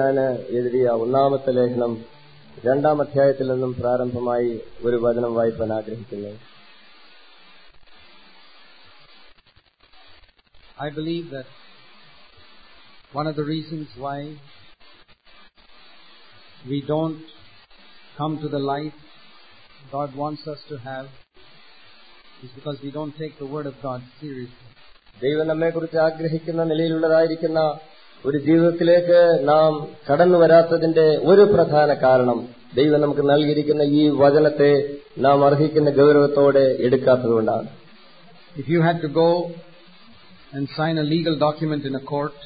യോഹന്നാന് എഴുതിയ ഒന്നാമത്തെ ലേഖനം രണ്ടാം അധ്യായത്തിൽ നിന്നും പ്രാരംഭമായി ഒരു വചനം വായിപ്പാൻ ആഗ്രഹിക്കുന്നു I believe that one of the reasons why we don't come to the light God wants us to have is because we don't take the Word of God seriously. ദൈവം നമ്മെക്കുറിച്ച് ആഗ്രഹിക്കുന്ന നിലയിലുള്ളതായിരിക്കുന്ന ഒരു ജീവിതത്തിലേക്ക് നാം കടന്നു വരാത്തതിന്റെ ഒരു പ്രധാന കാരണം ദൈവം നമുക്ക് നൽകിയിരിക്കുന്ന ഈ വചനത്തെ നാം അർഹിക്കുന്ന ഗൗരവത്തോടെ എടുക്കാത്തതുകൊണ്ടാണ് If you had to go and sign a legal document in a court,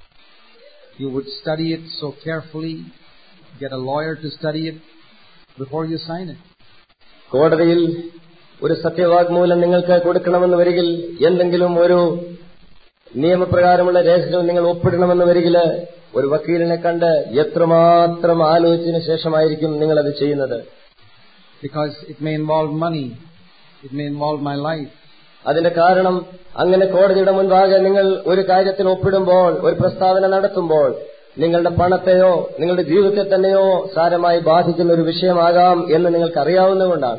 you would study it so carefully, get a lawyer to study it before you sign it. കോടതിയിൽ ഒരു സത്യവാങ്മൂലം നിങ്ങൾക്ക് കൊടുക്കണമെന്ന് വരികിൽ എന്തെങ്കിലും ഒരു നിയമപ്രകാരമുള്ള രേഖകൾ നിങ്ങൾ ഒപ്പിടണമെന്ന് വരികിൽ ഒരു വക്കീലിനെ കണ്ട് എത്രമാത്രം ആലോചിച്ചതിന് ശേഷമായിരിക്കും നിങ്ങൾ അത് ചെയ്യുന്നത് Because it may involve money, it may involve my life, അതിന്റെ കാരണം അങ്ങനെ കോടതിയുടെ മുൻപാകെ നിങ്ങൾ ഒരു കാര്യത്തിൽ ഒപ്പിടുമ്പോൾ ഒരു പ്രസ്താവന നടത്തുമ്പോൾ നിങ്ങളുടെ പണത്തെയോ നിങ്ങളുടെ ജീവിതത്തെ തന്നെയോ സാരമായി ബാധിക്കുന്ന ഒരു വിഷയമാകാം എന്ന് നിങ്ങൾക്ക് അറിയാവുന്നതുകൊണ്ടാണ്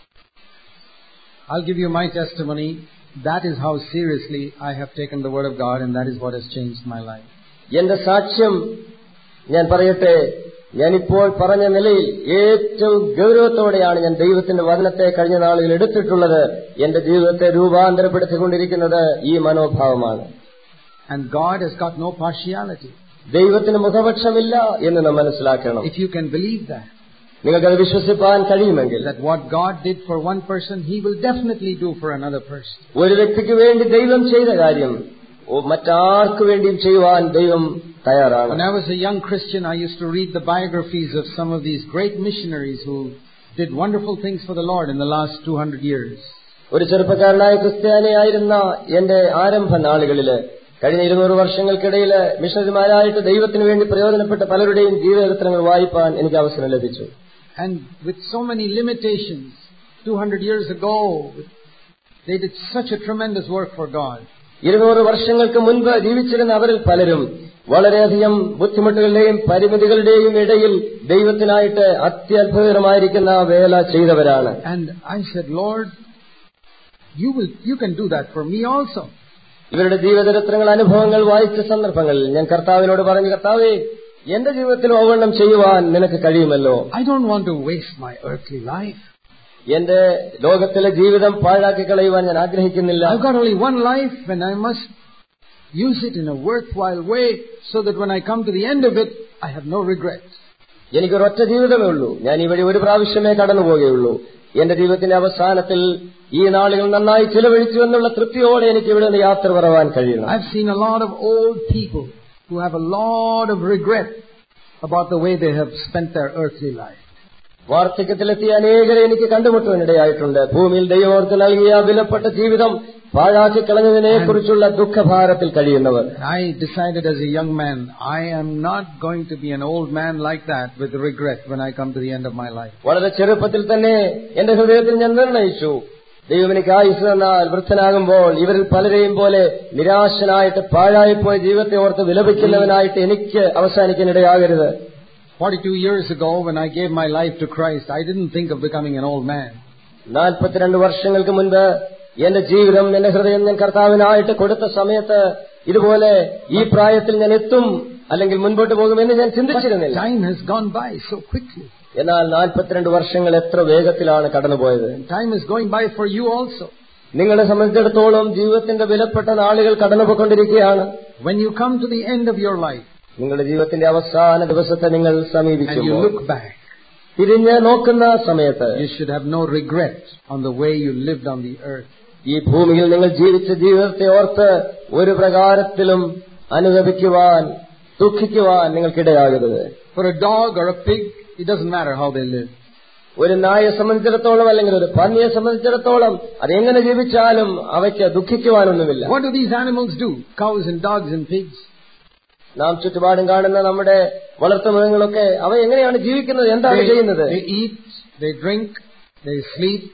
I'll give you my testimony. That is how seriously I have taken the Word of God and that is what has changed my life. എന്റെ സാക്ഷ്യം ഞാൻ പറയട്ടെ ഞാനിപ്പോൾ പറഞ്ഞ നിലയിൽ ഏറ്റവും ഗൗരവത്തോടെയാണ് ഞാൻ ദൈവത്തിന്റെ വചനത്തെ കഴിഞ്ഞ നാളുകൾ എടുത്തിട്ടുള്ളത് എന്റെ ജീവിതത്തെ രൂപാന്തരപ്പെടുത്തിക്കൊണ്ടിരിക്കുന്നത് ഈ മനോഭാവമാണ് And God has got no partiality. ദൈവത്തിന് മുഖപക്ഷമില്ല എന്ന് നാം മനസ്സിലാക്കണം If you can believe that, നിങ്ങൾക്കത് വിശ്വസിപ്പാൻ കഴിയുമെങ്കിൽ that what God did for one person, He will definitely do for another person. ഒരു വ്യക്തിക്ക് വേണ്ടി ദൈവം ചെയ്ത കാര്യം ഓ, മറ്റാർക്കു വേണ്ടിയും ചെയ്യുവാൻ ദൈവം തയ്യാറാണ് When I was a young Christian, I used to read the biographies of some of these great missionaries who did wonderful things for the Lord in the last 200 years. ഒരു ചെറുപ്പക്കാരനായ ക്രിസ്ത്യാനിയായിരുന്ന എന്റെ ആരംഭ നാളുകളില് കഴിഞ്ഞ ഇരുന്നൂറ് വർഷങ്ങൾക്കിടയിൽ മിഷണറിമാരായിട്ട് ദൈവത്തിന് വേണ്ടി പ്രയോജനപ്പെട്ട പലരുടെയും ജീവചരിത്രങ്ങൾ വായിപ്പാൻ എനിക്ക് അവസരം ലഭിച്ചു And with so many limitations, 200 years ago, they did such a tremendous work for God. ഇരുന്നൂറ് വർഷങ്ങൾക്ക് മുൻപ് ജീവിച്ചിരുന്ന അവരിൽ പലരും വളരെയധികം ബുദ്ധിമുട്ടുകളുടെയും പരിമിതികളുടെയും ഇടയിൽ ദൈവത്തിനായിട്ട് അത്യത്ഭുതകരമായിരിക്കുന്ന വേല ചെയ്തവരാണ് And I said, Lord, you will, you can do that for me also. ഇവരുടെ ജീവചരിത്രങ്ങൾ അനുഭവങ്ങൾ വായിച്ച സന്ദർഭങ്ങളിൽ ഞാൻ കർത്താവിനോട് പറഞ്ഞു കർത്താവേ എന്റെ ജീവിതത്തിൽ ഓവണ്ണം ചെയ്യുവാൻ നിനക്ക് കഴിയുമല്ലോ I don't want to waste my earthly life. എന്റെ ലോകത്തിലെ ജീവിതം പാഴാക്കി കളയുവാൻ ഞാൻ ആഗ്രഹിക്കുന്നില്ല I've got only one life and I must use it in a worthwhile way so that when I come to the end of it, I have no regrets. എനിക്കൊരൊറ്റ ജീവിതമേ ഉള്ളൂ ഞാൻ ഈ വഴി ഒരു പ്രാവശ്യമേ കടന്നു പോകുകയുള്ളൂ എന്റെ ജീവിതത്തിന്റെ അവസാനത്തിൽ ഈ നാളുകൾ നന്നായി ചിലവഴിച്ചു എന്നുള്ള തൃപ്തിയോടെ എനിക്ക് ഇവിടെ നിന്ന് യാത്ര പറവാൻ കഴിയണം I've seen a lot of old people who have a lot of regret about the way they have spent their earthly life. വാർദ്ധക്യത്തിലെത്തിയ അനേകരെ എനിക്ക് കണ്ടുമുട്ടുവാനിടയായിട്ടുണ്ട് ഭൂമിയിൽ ദൈവോർക്ക് നൽകിയ വിലപ്പെട്ട ജീവിതം പാഴാക്കി കളഞ്ഞതിനെ കുറിച്ചുള്ള ദുഃഖഭാരത്തിൽ കഴിയുന്നവർ I decided as a young man, I am not going to be an old man like that with regret when I come to the end of my life. വളരെ ചെറുപ്പത്തിൽ തന്നെ എന്റെ ഹൃദയത്തിൽ ഞാൻ നിർണയിച്ചു ദൈവം എനിക്ക് ആയുസ് തന്നാൽ വൃദ്ധനാകുമ്പോൾ ഇവരിൽ പലരെയും പോലെ നിരാശനായിട്ട് പാഴായിപ്പോയ ജീവിതത്തെ ഓർത്ത് വിലപിക്കുന്നവനായിട്ട് എനിക്ക് അവസാനിക്കാനിടയാകരുത് 42 years ago, when I gave my life to Christ, I didn't think of becoming an old man. നാൽപ്പത്തിരണ്ട് വർഷങ്ങൾക്ക് മുൻപ് എന്റെ ജീവിതം എന്റെ ഹൃദയം ഞാൻ കർത്താവിനായിട്ട് കൊടുത്ത സമയത്ത് ഇതുപോലെ ഈ പ്രായത്തിൽ ഞാൻ എത്തും അല്ലെങ്കിൽ മുൻപോട്ട് പോകുമെന്ന് ഞാൻ ചിന്തിച്ചിരുന്നില്ല Time has gone by so quickly. എന്നാൽ നാൽപ്പത്തിരണ്ട് വർഷങ്ങൾ എത്ര വേഗത്തിലാണ് കടന്നുപോയത് Time is going by for you also. നിങ്ങളെ സംബന്ധിച്ചിടത്തോളം ജീവിതത്തിന്റെ വിലപ്പെട്ട നാളുകൾ കടന്നുപോയിക്കൊണ്ടിരിക്കുകയാണ് When you come to the end of your life നിങ്ങളുടെ ജീവിതത്തിന്റെ അവസാന ദിവസത്തെ നിങ്ങൾ and you സമീപിക്കുമ്പോൾ look back, തിരിഞ്ഞ് നോക്കുന്ന സമയത്ത് you should have no regret on the way you lived on the earth. ഈ ഭൂമിയിൽ നിങ്ങൾ ജീവിച്ച ജീവിതത്തെ ഓർത്ത് ഒരു പ്രകാരത്തിലും അനുദപിക്കുവാൻ ദുഃഖിക്കുവാൻ നിങ്ങൾക്കിടയാകരുത് For a dog or a pig, it doesn't matter how they live. ഒരു നായെ സംബന്ധിച്ചിടത്തോളം അല്ലെങ്കിൽ ഒരു പന്നിയെ സംബന്ധിച്ചിടത്തോളം അതെങ്ങനെ ജീവിച്ചാലും അവയ്ക്ക് ദുഃഖിക്കുവാനൊന്നുമില്ല What do these animals do? Cows and dogs and pigs. നാം ചുറ്റുപാടും കാണുന്ന നമ്മുടെ വളർത്തുമൃഗങ്ങളൊക്കെ അവ എങ്ങനെയാണ് ജീവിക്കുന്നത് എന്താണ് They, ചെയ്യുന്നത് they eat, they drink, they sleep,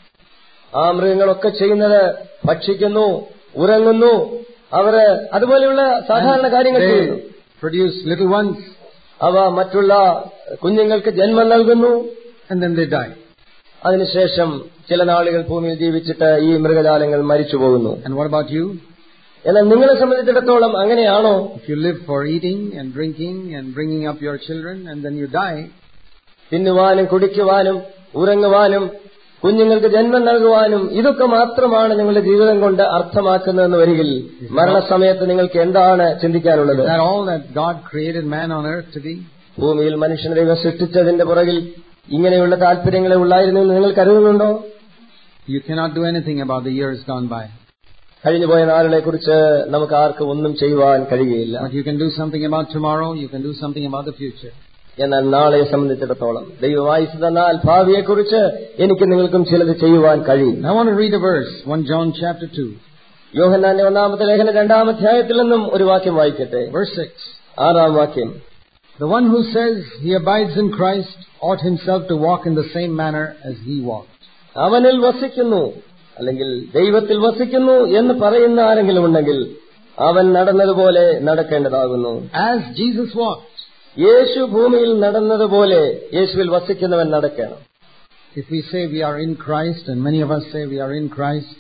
ആ മൃഗങ്ങളൊക്കെ ചെയ്യുന്നത് ഭക്ഷിക്കുന്നു ഉറങ്ങുന്നു അവര് അതുപോലെയുള്ള സാധാരണ കാര്യങ്ങൾ ചെയ്യുന്നു they produce little ones. അവ മറ്റുള്ള കുഞ്ഞുങ്ങൾക്ക് ജന്മം നൽകുന്നു and then they die. അതിനുശേഷം ചില നാളുകൾ ഭൂമിയിൽ ജീവിച്ചിട്ട് ഈ മൃഗജാലങ്ങൾ മരിച്ചു പോകുന്നു And what about you? എന്നാൽ നിങ്ങളെ സംബന്ധിച്ചിടത്തോളം അങ്ങനെയാണോ If you live for eating and drinking and bringing up your children and then you die, തിന്നുവാനും കുടിക്കുവാനും ഉറങ്ങുവാനും കുഞ്ഞുങ്ങൾക്ക് ജന്മം നൽകുവാനും ഇതൊക്കെ മാത്രമാണ് നിങ്ങളുടെ ജീവിതം കൊണ്ട് അർത്ഥമാക്കുന്നതെന്ന് വരികിൽ മരണസമയത്ത് നിങ്ങൾക്ക് എന്താണ് ചിന്തിക്കാനുള്ളത് is that all that God created man on earth to be? ഭൂമിയിൽ മനുഷ്യനെ ദൈവം സൃഷ്ടിച്ചതിന്റെ പുറകിൽ ഇങ്ങനെയുള്ള താല്പര്യങ്ങളെ ഉള്ളായിരുന്നു എന്ന് നിങ്ങൾ കരുതുന്നുണ്ടോ You cannot do anything about the years gone by. കഴിഞ്ഞുപോയ നാളുകളെ കുറിച്ച് നമുക്ക് ആർക്കും ഒന്നും ചെയ്യുവാൻ കഴിയുകയില്ല But you can do something about tomorrow, you can do something about the future. എന്നാൽ നാളെ സംബന്ധിച്ചിടത്തോളം ദൈവം ആയുസ് തന്നാൽ ഭാവിയെക്കുറിച്ച് എനിക്ക് നിങ്ങൾക്കും ചിലത് ചെയ്യുവാൻ കഴിയും I want to read a verse, 1 John chapter 2, യോഹന്നാന്റെ ഒന്നാമത്തെ ലേഖന രണ്ടാം അധ്യായത്തിൽ നിന്നും ഒരു വാക്യം വായിക്കട്ടെ verse 6. ആറാം വാക്യം The one who says he abides in Christ ought himself to walk in the same manner as he walked. അവനിൽ വസിക്കുന്നു അല്ലെങ്കിൽ ദൈവത്തിൽ വസിക്കുന്നു എന്ന് പറയുന്ന ആരെങ്കിലും ഉണ്ടെങ്കിൽ അവൻ നടന്നതുപോലെ നടക്കേണ്ടതാകുന്നു As Jesus walked. യേശു ഭൂമിയിൽ നടന്നതുപോലെ യേശുവിൽ വസിക്കുന്നവൻ നടക്കണം If we say we are in Christ, and many of us say we are in Christ,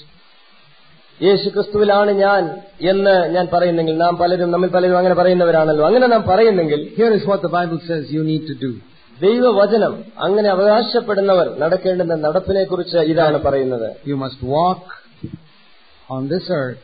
യേശു ക്രിസ്തുവിലാണ് ഞാൻ എന്ന് ഞാൻ പറയുന്നെങ്കിൽ നാം പലരും നമ്മിൽ പലരും അങ്ങനെ പറയുന്നവരാണല്ലോ അങ്ങനെ നാം പറയുന്നെങ്കിൽ here is what the Bible says you need to do. ദൈവവചനം അങ്ങനെ അവകാശപ്പെടുന്നവർ നടക്കേണ്ടുന്ന നടപ്പിനെ കുറിച്ച് ഇതാണ് പറയുന്നത് You must walk on this earth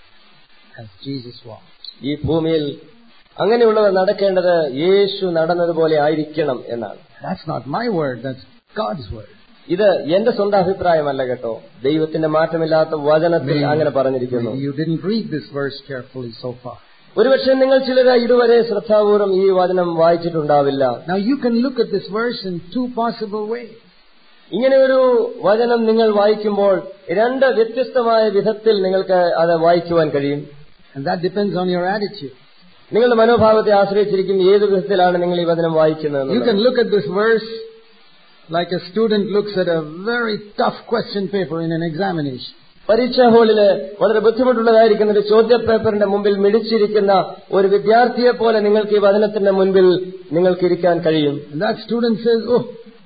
as Jesus walked. ഈ ഭൂമിയിൽ അങ്ങനെയുള്ളവർ നടക്കേണ്ടത് യേശു നടന്നതുപോലെ ആയിരിക്കണം എന്നാണ് That's not my word, that's God's word. ഇത് എന്റെ സ്വന്തം അഭിപ്രായമല്ല കേട്ടോ ദൈവത്തിന്റെ മാറ്റമില്ലാത്ത വചനത്തിൽ അങ്ങനെ പറഞ്ഞിരിക്കുന്നു Maybe you didn't read this verse carefully so far. ഒരുപക്ഷെ നിങ്ങൾ ചിലർ ഇതുവരെ ശ്രദ്ധാപൂർവം ഈ വചനം വായിച്ചിട്ടുണ്ടാവില്ല Now you can look at this verse in two possible ways. ഇങ്ങനെ ഒരു വചനം നിങ്ങൾ വായിക്കുമ്പോൾ രണ്ട് വ്യത്യസ്തമായ വിധത്തിൽ നിങ്ങൾക്ക് അത് വായിക്കുവാൻ കഴിയും And that depends on your attitude. നിങ്ങളുടെ മനോഭാവത്തെ ആശ്രയിച്ചിരിക്കും ഏത് വിധത്തിലാണ് നിങ്ങൾ ഈ വചനം വായിക്കുന്നത് You can look at this verse like a student looks at a very tough question paper in an examination. പരീക്ഷാ ഹാളില് വളരെ ബുദ്ധിമുട്ടുള്ളതായിരിക്കുന്ന ഒരു ചോദ്യ പേപ്പറിന്റെ മുമ്പിൽ മിടിച്ചിരിക്കുന്ന ഒരു വിദ്യാർത്ഥിയെ പോലെ നിങ്ങൾക്ക് ഈ വചനത്തിന്റെ മുൻപിൽ നിങ്ങൾക്ക് ഇരിക്കാൻ കഴിയും And that student says, Oh,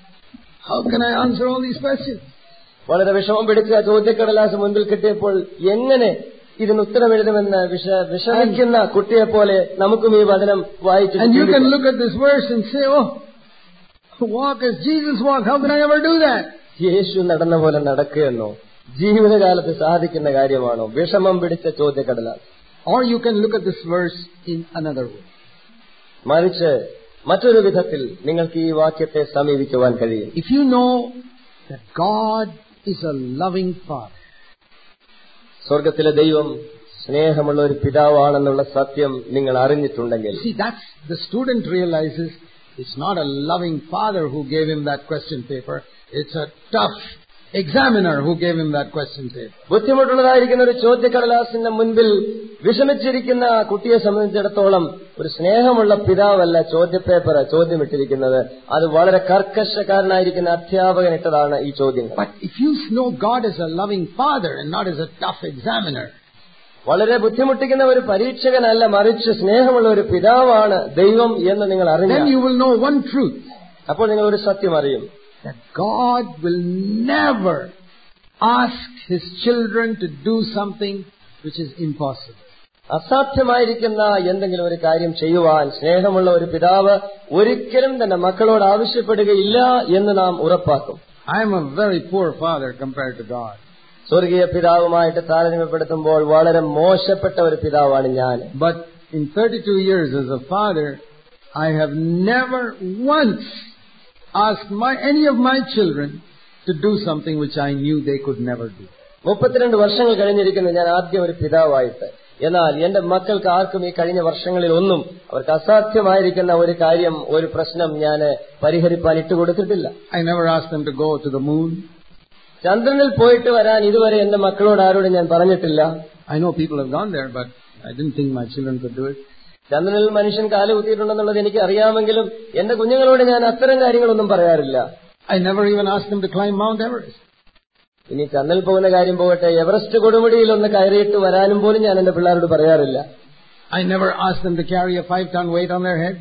how can I answer all these questions? വളരെ വിഷമം പിടിച്ച ചോദ്യക്കടലാസ് മുൻപിൽ കിട്ടിയപ്പോൾ എങ്ങനെ ഇതിന് ഉത്തരം എഴുതുമെന്ന് വിഷ വിഷമിക്കുന്ന കുട്ടിയെ പോലെ നമുക്കും ഈ വചനം വായിച്ചു And you can ചിന്തിക്കാം. look at this verse and say, Oh, walk as Jesus walked. How can I ever do that? യേശു നടന്ന പോലെ നടക്കുകയെന്നോ ജീവിതകാലത്ത് സാധിക്കുന്ന കാര്യമാണോ വിഷമം പിടിച്ച ചോദ്യക്കടലാസ് Or you can look at this verse in another way. മറിച്ച് മറ്റൊരു വിധത്തിൽ നിങ്ങൾക്ക് ഈ വാക്യത്തെ സമീപിക്കുവാൻ കഴിയും If you know that God is a loving Father, സ്വർഗത്തിലെ ദൈവം സ്നേഹമുള്ള ഒരു പിതാവാണെന്നുള്ള സത്യം നിങ്ങൾ അറിഞ്ഞിട്ടുണ്ടെങ്കിൽ see, that's the student realizes it's not a loving father who gave him that question paper, it's a tough examiner who gave him that question paper. ബുദ്ധിമുട്ടുള്ളതായിരിക്കുന്ന ഒരു ചോദ്യക്കടലാസിന്റെ മുൻപിൽ വിഷമിച്ചിരിക്കുന്ന ആ കുട്ടിയെ സംബന്ധിച്ചിടത്തോളം ഒരു സ്നേഹമുള്ള പിതാവല്ല ചോദ്യപേപ്പർ ചോദ്യമിട്ടിരിക്കുന്നത് അത് വളരെ കർക്കശക്കാരനായിരിക്കുന്ന അധ്യാപകൻ ഇട്ടതാണ് ഈ ചോദ്യങ്ങൾ But if you know God as a loving father and not as a tough examiner, വളരെ ബുദ്ധിമുട്ടിക്കുന്ന ഒരു പരീക്ഷകനല്ല മറിച്ച് സ്നേഹമുള്ള ഒരു പിതാവാണ് ദൈവം എന്ന് നിങ്ങൾ then അറിഞ്ഞാൽ you will know one truth അപ്പോൾ നിങ്ങൾ ഒരു സത്യം അറിയും that God will never ask his children to do something which is impossible. അസാധ്യമായിരിക്കുന്ന എന്തെങ്കിലും ഒരു കാര്യം ചെയ്യുവാൻ സ്നേഹമുള്ള ഒരു പിതാവ് ഒരിക്കലും തന്നെ മക്കളോട് ആവശ്യപ്പെടുകയില്ല എന്ന് നാം ഉറപ്പാക്കും I am a very poor father compared to God. സ്വർഗീയ പിതാവുമായിട്ട് താരതമ്യപ്പെടുത്തുമ്പോൾ വളരെ മോശപ്പെട്ട ഒരു പിതാവാണ് ഞാൻ But in 32 years as a father, I have never once asked my, any of my children to do something which I knew they could never do. മുപ്പത്തിരണ്ട് വർഷങ്ങൾ കഴിഞ്ഞിരിക്കുന്നു ഞാൻ ആദ്യം ഒരു പിതാവായിട്ട് എന്നാൽ എന്റെ മക്കൾക്ക് ആർക്കും ഈ കഴിഞ്ഞ വർഷങ്ങളിൽ ഒന്നും അവർക്ക് അസാധ്യമായിരിക്കുന്ന ഒരു കാര്യം ഒരു പ്രശ്നം ഞാൻ പരിഹരിപ്പാൻ ഇട്ടുകൊടുത്തിട്ടില്ല I never asked them to go to the moon. ചന്ദ്രനിൽ പോയിട്ട് വരാൻ ഇതുവരെ എന്റെ മക്കളോട് ആരോടും ഞാൻ പറഞ്ഞിട്ടില്ല I know people have gone there, but I didn't think my children could do it. ചന്ദ്രനിൽ മനുഷ്യൻ കാല് കുത്തിയിട്ടുണ്ടെന്നുള്ളത് എനിക്ക് അറിയാമെങ്കിലും എന്റെ കുഞ്ഞുങ്ങളോട് ഞാൻ അത്തരം കാര്യങ്ങളൊന്നും പറയാറില്ല I never even asked them to climb Mount Everest. ഇനി ചന്ദ്രനിൽ പോകുന്ന കാര്യം പോകട്ടെ എവറസ്റ്റ് കൊടുമുടിയിൽ ഒന്ന് കയറിയിട്ട് വരാനും പോലും ഞാൻ എന്റെ പിള്ളേരോട് പറയാറില്ല I never asked them to carry a five ton weight on their head.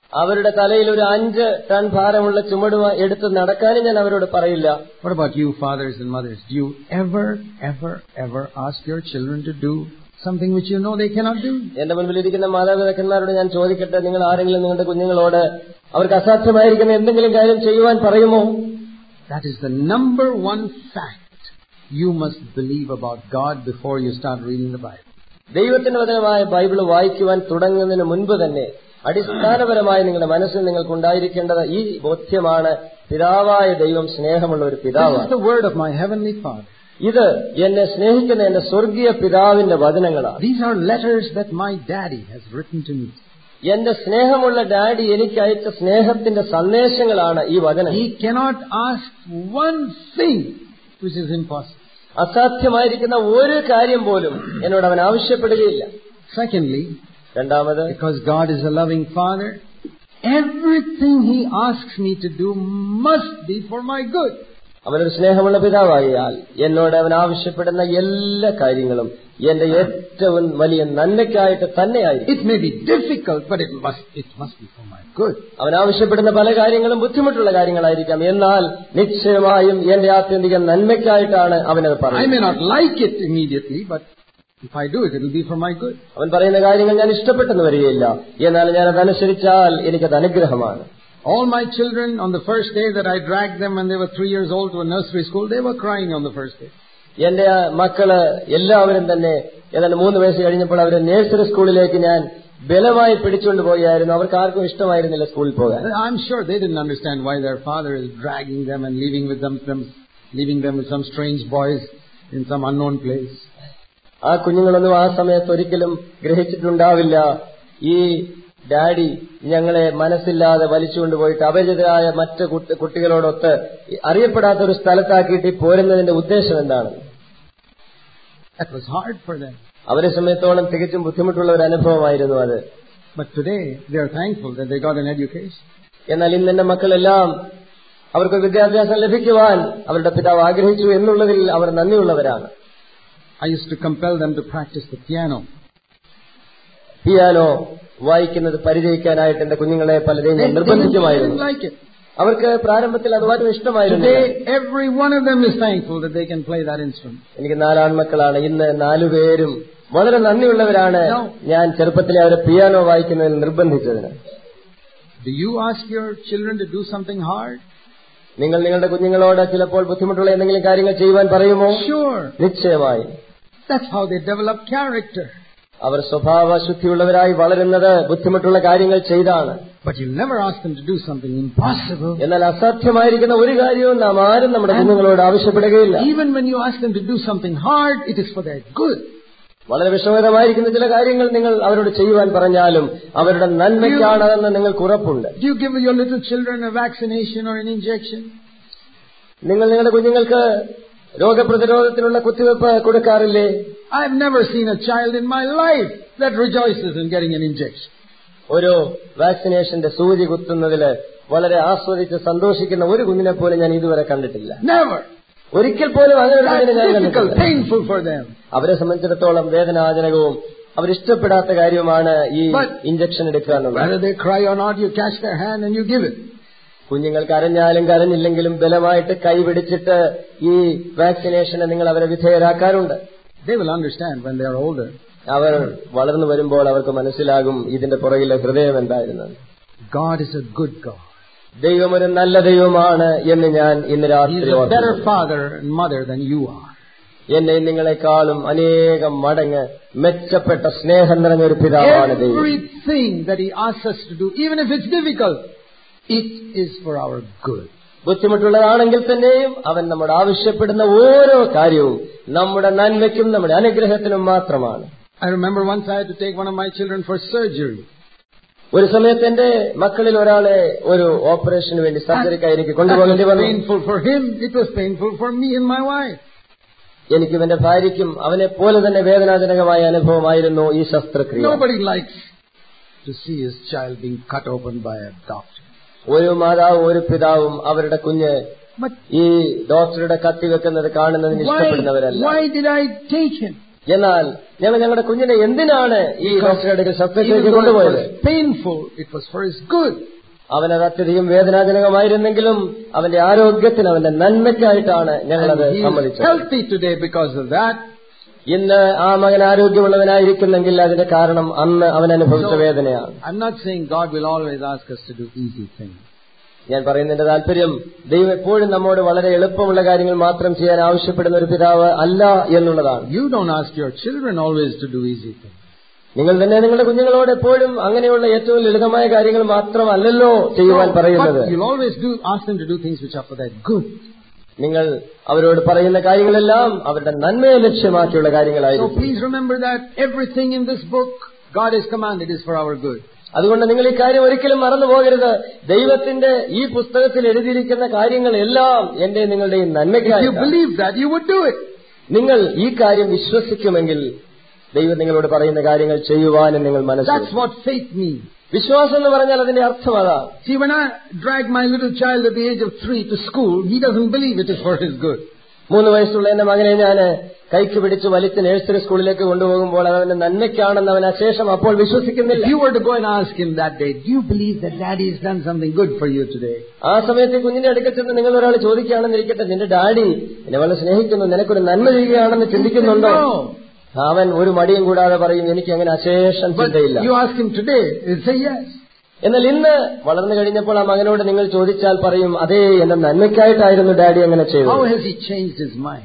അവരുടെ തലയിൽ ഒരു അഞ്ച് ടൺ ഭാരമുള്ള ചുമട് എടുത്ത് നടക്കാനും ഞാൻ അവരോട് പറയില്ല What about you, fathers and mothers? Do you ever, ever, ever ask your children to do something which you know they cannot do? എന്റെ മുൻപിലിരിക്കുന്ന മാതാപിതാക്കന്മാരോട് ഞാൻ ചോദിക്കട്ടെ നിങ്ങൾ ആരെങ്കിലും നിങ്ങളുടെ കുഞ്ഞുങ്ങളോട് അവർക്ക് അസാധ്യമായിരിക്കുന്ന എന്തെങ്കിലും കാര്യം ചെയ്യുവാൻ പറയുമോ That is the number one fact you must believe about God before you start reading the Bible. ദൈവത്തിന്റെ വചനമായ ബൈബിൾ വായിക്കുവാൻ തുടങ്ങുന്നതിന് മുൻപ് തന്നെ അടിസ്ഥാനപരമായി നിങ്ങളുടെ മനസ്സിൽ നിങ്ങൾക്ക് ഉണ്ടായിരിക്കേണ്ടത് ഈ ബോധ്യമാണ് പിതാവായ ദൈവം സ്നേഹമുള്ള ഒരു This is പിതാവാണ് the word of my heavenly Father. ഇത് എന്നെ സ്നേഹിക്കുന്ന എന്റെ സ്വർഗീയ പിതാവിന്റെ വചനങ്ങളാണ് These are letters that my daddy has written to me. എന്റെ സ്നേഹമുള്ള ഡാഡി എനിക്ക് അയച്ച സ്നേഹത്തിന്റെ സന്ദേശങ്ങളാണ് ഈ വചനം He cannot ask one thing which is impossible. അസാധ്യമായിരിക്കുന്ന ഒരു കാര്യം പോലും എന്നോട് അവൻ ആവശ്യപ്പെടുകയില്ല Secondly, രണ്ടാമത് because God is a loving Father, everything He asks me to do must be for my good. അവനൊരു സ്നേഹമുള്ള പിതാവായാൽ എന്നോട് അവൻ ആവശ്യപ്പെടുന്ന എല്ലാ കാര്യങ്ങളും എന്റെ ഏറ്റവും വലിയ നന്മയ്ക്കായിട്ട് തന്നെയായിരിക്കും It may be difficult, but it must, it must be for my good. അവൻ ആവശ്യപ്പെടുന്ന പല കാര്യങ്ങളും ബുദ്ധിമുട്ടുള്ള കാര്യങ്ങളായിരിക്കാം എന്നാൽ നിശ്ചയമായും എന്റെ ആത്യന്തിക നന്മയ്ക്കായിട്ടാണ് അവനത് I പറയുന്നത് may not like it immediately, but if I do it, it will be for my good. അവൻ പറയുന്ന കാര്യങ്ങൾ ഞാൻ ഇഷ്ടപ്പെട്ടെന്ന് വരികയില്ല എന്നാൽ ഞാൻ അതനുസരിച്ചാൽ എനിക്കത് അനുഗ്രഹമാണ് All my children, on the first day that I dragged them when they were three years old to a nursery school, they were crying on the first day. എന്റെ മക്കള് എല്ലാവരും തന്നെ ഏതാണ്ട് മൂന്ന് വയസ്സ് കഴിഞ്ഞപ്പോൾ അവരെ നേഴ്സറി സ്കൂളിലേക്ക് ഞാൻ ബലമായി പിടിച്ചുകൊണ്ട് പോയായിരുന്നു അവർക്ക് ആർക്കും ഇഷ്ടമായിരുന്നില്ല സ്കൂളിൽ പോകാൻ I'm sure they didn't understand why their father is dragging them and leaving with them, them leaving them with some strange boys in some unknown place. ആ കുഞ്ഞുങ്ങളൊന്നും ആ സമയത്ത് ഒരിക്കലും ഗ്രഹിച്ചിട്ടുണ്ടാവില്ല ഈ ഡാഡി ഞങ്ങളെ മനസ്സില്ലാതെ വലിച്ചുകൊണ്ടുപോയിട്ട് അപരിചിതരായ മറ്റ് കുട്ടി- കുട്ടികളോടൊത്ത് അറിയപ്പെടാത്ത ഒരു സ്ഥലത്താക്കിയിട്ട് ഈ പോരുന്നതിന്റെ ഉദ്ദേശം എന്താണ് That was hard for them. അവരെ സമയത്തോളം തികച്ചും ബുദ്ധിമുട്ടുള്ള ഒരു അനുഭവമായിരുന്നു അത് But today, they are thankful that they got an education. എന്നാൽ ഇന്ന് എന്റെ മക്കളെല്ലാം അവർക്ക് വിദ്യാഭ്യാസം ലഭിക്കുവാൻ അവരുടെ പിതാവ് ആഗ്രഹിച്ചു എന്നുള്ളതിൽ അവർ നന്ദിയുള്ളവരാണ് I used to compel them to practice the piano. Piano വായിക്കുന്നത് പരിചയിക്കാനായിട്ട് എന്റെ കുഞ്ഞുങ്ങളെ പലരെയും They, ഞാൻ they didn't, they didn't നിർബന്ധിക്കുമായിരുന്നു like it. അവർക്ക് പ്രാരംഭത്തിൽ അത് വളരെ ഇഷ്ടമായിരുന്നു Today, every one of them is thankful that they can play that instrument. എനിക്ക് നാലാൺമക്കളാണ് ഇന്ന് നാലുപേരും വളരെ നന്ദിയുള്ളവരാണ് No. ഞാൻ ചെറുപ്പത്തിലെ അവരെ പിയാനോ വായിക്കുന്നതിൽ നിർബന്ധിച്ചതിന് Do you ask your children to do something hard? നിങ്ങൾ നിങ്ങളുടെ കുഞ്ഞുങ്ങളോട് ചിലപ്പോൾ ബുദ്ധിമുട്ടുള്ള എന്തെങ്കിലും കാര്യങ്ങൾ ചെയ്യുവാൻ പറയുമോ Sure. നിശ്ചയമായി That's how they develop character. അവർ സ്വഭാവശുദ്ധിയുള്ളവരായി വളരുന്നത് ബുദ്ധിമുട്ടുള്ള കാര്യങ്ങൾ ചെയ്താണ് But you never ask them to do something impossible. എന്നാൽ അസാധ്യമായിരിക്കുന്ന ഒരു കാര്യവും നാം ആരും നമ്മുടെ കുഞ്ഞുങ്ങളോട് ആവശ്യപ്പെടുകയില്ല Even when you ask them to do something hard, it is for their good. വളരെ വിഷമകരമായിരിക്കുന്ന ചില കാര്യങ്ങൾ നിങ്ങൾ അവരോട് ചെയ്യുവാൻ പറഞ്ഞാലും അവരുടെ നന്മയ്ക്കാണെന്ന് നിങ്ങൾക്ക് ഉറപ്പുണ്ട് Do you give your little children a vaccination or an injection? നിങ്ങൾ നിങ്ങളുടെ കുഞ്ഞുങ്ങൾക്ക് രോഗപ്രതിരോധത്തിനുള്ള കുത്തിവെപ്പ് കൊടുക്കാറില്ലേ I've never seen a child in my life that rejoices in getting an injection. ഒരു വാക്സിനേഷന്റെ സൂചി കുത്തുന്നതിൽ വളരെ ആസ്വദിച്ച് സന്തോഷിക്കുന്ന ഒരു കുഞ്ഞിനെ പോലും ഞാൻ ഇതുവരെ കണ്ടിട്ടില്ല Never. ഒരിക്കൽ പോലും അങ്ങനെ ഒരു That's കുഞ്ഞിനെ ഞാൻ difficult, കണ്ടിട്ടില്ല painful for them. അവരെ സംബന്ധിച്ചിടത്തോളം വേദനാജനകവും അവരിഷ്ടപ്പെടാത്ത കാര്യമാണ് ഈ But- ഇഞ്ചക്ഷൻ എടുക്കുക എന്നുള്ളത് Whether they cry or not, you catch their hand and you give it. കുഞ്ഞുങ്ങൾ കരഞ്ഞാലും കരഞ്ഞില്ലെങ്കിലും ബലമായിട്ട് കൈപിടിച്ചിട്ട് ഈ വാക്സിനേഷന് നിങ്ങൾ അവരെ വിധേയരാക്കാറുണ്ട് They will understand when they are older. അവർ വളർന്നു വരുമ്പോൾ അവർക്ക് മനസ്സിലാകും ഇതിന്റെ പുറകിലെ ഹൃദയം എന്തായിരുന്നു God is a good God. ദൈവം ഒരു നല്ല ദൈവമാണ് എന്ന് ഞാൻ ഇന്ന് He is രാത്രി a ഓർക്കുന്നു. better father and mother than you are. എന്നെ നിങ്ങളെക്കാളും അനേകം മടങ്ങ് മെച്ചപ്പെട്ട സ്നേഹം നിറഞ്ഞ ഒരു പിതാവാണ് ദൈവം Everything that He asks us to do, even if it's difficult, it is for our good. ബുദ്ധിമുട്ടുള്ളതാണെങ്കിൽ തന്നെയും അവൻ നമ്മോട് ആവശ്യപ്പെടുന്ന ഓരോ കാര്യവും നമ്മുടെ നന്മയ്ക്കും നമ്മുടെ അനുഗ്രഹത്തിനും മാത്രമാണ് I remember once I had to take one of my children for surgery. ഒരു സമയത്ത് എന്റെ മക്കളിൽ ഒരാളെ ഒരു ഓപ്പറേഷന് വേണ്ടി സർജറിക്കായി എനിക്ക് That കൊണ്ടുപോകേണ്ടി was വന്നു painful for him. It was painful for me and my wife. എനിക്കും എന്റെ ഭാര്യയ്ക്കും അവനെ പോലെ തന്നെ വേദനാജനകമായ അനുഭവമായിരുന്നു ഈ ശസ്ത്രക്രിയ Nobody likes to see his child being cut open by a doctor. ഒരു മാതാവും ഒരു പിതാവും അവരുടെ കുഞ്ഞ് But ഈ ഡോക്ടറുടെ കത്തി വെക്കുന്നത് കാണുന്നതിന് why, ഇഷ്ടപ്പെടുന്നവരല്ല why did I take him? എന്നാൽ ഞങ്ങൾ ഞങ്ങളുടെ കുഞ്ഞിനെ എന്തിനാണ് ഈ ഡോക്ടറുടെ അടുക്കൽ Even ശസ്ത്രക്രിയക്ക് though it കൊണ്ടുപോയത് was painful, it was for his good. അവനത് അത്യധികം വേദനാജനകമായിരുന്നെങ്കിലും അവന്റെ ആരോഗ്യത്തിന് അവന്റെ നന്മയ്ക്കായിട്ടാണ് ഞങ്ങളത് And he is സമ്മതിച്ചത് healthy today because of that. ഇന്ന് ആ മകൻ ആരോഗ്യമുള്ളവനായിരിക്കുന്നെങ്കിൽ അതിന്റെ കാരണം അന്ന് അവൻ അനുഭവിച്ച വേദനയാണ് I'm not saying God will always ask us to do easy things. ഞാൻ പറയുന്നതിന്റെ താല്പര്യം ദൈവം എപ്പോഴും നമ്മോട് വളരെ എളുപ്പമുള്ള കാര്യങ്ങൾ മാത്രം ചെയ്യാൻ ആവശ്യപ്പെടുന്ന ഒരു പിതാവ് അല്ല എന്നുള്ളതാണ് You don't ask your children always to do easy things. നിങ്ങൾ തന്നെ നിങ്ങളുടെ കുഞ്ഞുങ്ങളോട് എപ്പോഴും അങ്ങനെയുള്ള ഏറ്റവും ലളിതമായ കാര്യങ്ങൾ മാത്രമല്ലല്ലോ ചെയ്യുവാൻ പറയുന്നത് But you'll always do ask them to do things which are for their good. നിങ്ങൾ അവരോട് പറയുന്ന കാര്യങ്ങളെല്ലാം അവരുടെ നന്മയെ ലക്ഷ്യമാക്കിയുള്ള So കാര്യങ്ങളായിരിക്കും please remember that everything in this book God has commanded is for our good. അതുകൊണ്ട് നിങ്ങൾ ഈ കാര്യം ഒരിക്കലും മറന്നു പോകരുത് ദൈവത്തിന്റെ ഈ പുസ്തകത്തിൽ എഴുതിയിരിക്കുന്ന കാര്യങ്ങളെല്ലാം എന്റെ നിങ്ങളുടെയും If you നന്മയ്ക്കായി believe that, you would do it. നിങ്ങൾ ഈ കാര്യം വിശ്വസിക്കുമെങ്കിൽ ദൈവം നിങ്ങളോട് പറയുന്ന കാര്യങ്ങൾ ചെയ്യുവാനും നിങ്ങൾ That's മനസ്സിലാക്കും what faith means. വിശ്വാസം എന്ന് പറഞ്ഞാൽ അതിന്റെ അർത്ഥം അതാ See, when I drag my little child at the age of three to school, he doesn't believe it is for his good. മൂന്ന് വയസ്സുള്ള എന്റെ മകനെ ഞാൻ കൈക്ക് പിടിച്ച് വലിച്ച് നഴ്സറി സ്കൂളിലേക്ക് കൊണ്ടുപോകുമ്പോൾ അത് അവന്റെ നന്മയ്ക്കാണെന്ന് അവൻ അശേഷം അപ്പോൾ വിശ്വസിക്കുന്നില്ല If you were to go and ask him that day, do you believe that daddy has done something good for you today? ആ സമയത്ത് കുഞ്ഞിന്റെ അടുക്കൽ ചെന്ന് നിങ്ങൾ ഒരാൾ ചോദിക്കുകയാണെന്ന് ഇരിക്കട്ടെ നിന്റെ ഡാഡി എന്നെ വളരെ സ്നേഹിക്കുന്നു നിനക്കൊരു നന്മ ചെയ്യുകയാണെന്ന് ചിന്തിക്കുന്നുണ്ടോ No. അവൻ ഒരു മടിയും കൂടാതെ പറയും എനിക്ക് അങ്ങനെ അശേഷം But ചിന്തയില്ല you ask him today, he'll say yes. എന്നാൽ ഇന്ന് വളർന്നു കഴിഞ്ഞപ്പോൾ ആ മകനോട് നിങ്ങൾ ചോദിച്ചാൽ പറയും അതേ എന്റെ നന്മയ്ക്കായിട്ടായിരുന്നു ഡാഡി അങ്ങനെ How ചെയ്തത് has he changed his mind?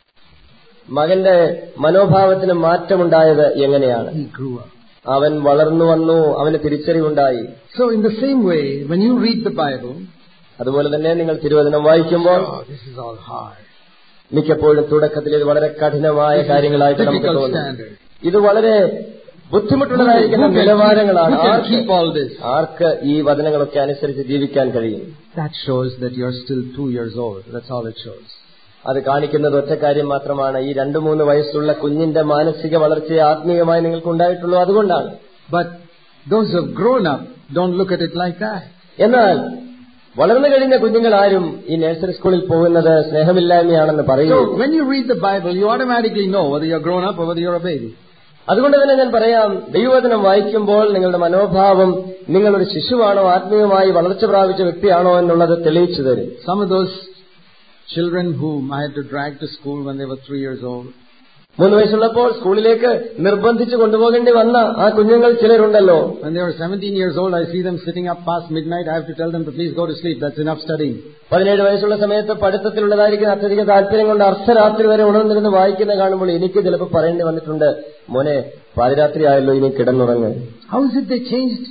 മകന്റെ മനോഭാവത്തിന് മാറ്റമുണ്ടായത് എങ്ങനെയാണ് He grew up. അവൻ വളർന്നു വന്നു അവന് തിരിച്ചറിവുണ്ടായി So in the same way, when you read the Bible, അതുപോലെ തന്നെ നിങ്ങൾ തിരുവചനം വായിക്കുമ്പോൾ oh, this is all hard. മിക്കപ്പോഴും തുടക്കത്തിൽ ഇത് വളരെ കഠിനമായ കാര്യങ്ങളായിട്ട് നമുക്ക് Difficult തോന്നും standard. ഇത് വളരെ ബുദ്ധിമുട്ടുള്ളതായിരിക്കുന്ന Who can- നിലവാരങ്ങളാണ് who can arc keep all this? ആർക്ക് ഈ വചനങ്ങളൊക്കെ അനുസരിച്ച് ജീവിക്കാൻ കഴിയും That shows that you're still two years old. That's all it shows. അത് കാണിക്കുന്നത് ഒറ്റ കാര്യം മാത്രമാണ് ഈ രണ്ടു മൂന്ന് വയസ്സുള്ള കുഞ്ഞിന്റെ മാനസിക വളർച്ചയെ ആത്മീയമായി നിങ്ങൾക്ക് ഉണ്ടായിട്ടുള്ളൂ അതുകൊണ്ടാണ് But those who have grown up don't look at it like that. എന്നാൽ വളർന്നു കഴിഞ്ഞ കുഞ്ഞുങ്ങൾ ആരും ഈ നഴ്സറി സ്കൂളിൽ പോകുന്നത് സ്നേഹമില്ലായ്മയാണെന്ന് പറയുന്നു So when you read the Bible, you automatically know whether you're grown up or whether you're a baby. അതുകൊണ്ട് തന്നെ ഞാൻ പറയാം ദൈവവചനം വായിക്കുമ്പോൾ നിങ്ങളുടെ മനോഭാവം നിങ്ങളൊരു ശിശുവാണോ ആത്മീയമായി വളർച്ച പ്രാപിച്ച വ്യക്തിയാണോ എന്നുള്ളത് തെളിയിച്ചു തരും Some of those children whom I had to drag to school when they were three years old, മൂന്ന് വയസ്സുള്ളപ്പോൾ സ്കൂളിലേക്ക് നിർബന്ധിച്ചു കൊണ്ടുപോകേണ്ടി വന്ന ആ കുഞ്ഞുങ്ങൾ ചിലരുണ്ടല്ലോ when they were 17 years old, I see them sitting up past midnight. I have to tell them to please go to sleep. That's enough studying. പതിനേഴ് വയസ്സുള്ള സമയത്ത് പഠിത്തത്തിലുള്ളതായിരിക്കുന്ന അത്യധിക താല്പര്യം കൊണ്ട് അർദ്ധരാത്രി വരെ ഉണർന്നിരുന്ന് വായിക്കുന്ന കാണുമ്പോൾ എനിക്ക് ചിലപ്പോൾ പറയേണ്ടി വന്നിട്ടുണ്ട് മോനെ പാതിരാത്രി ആയല്ലോ ഇനി കിടന്നുറങ്ങ് How is it they changed?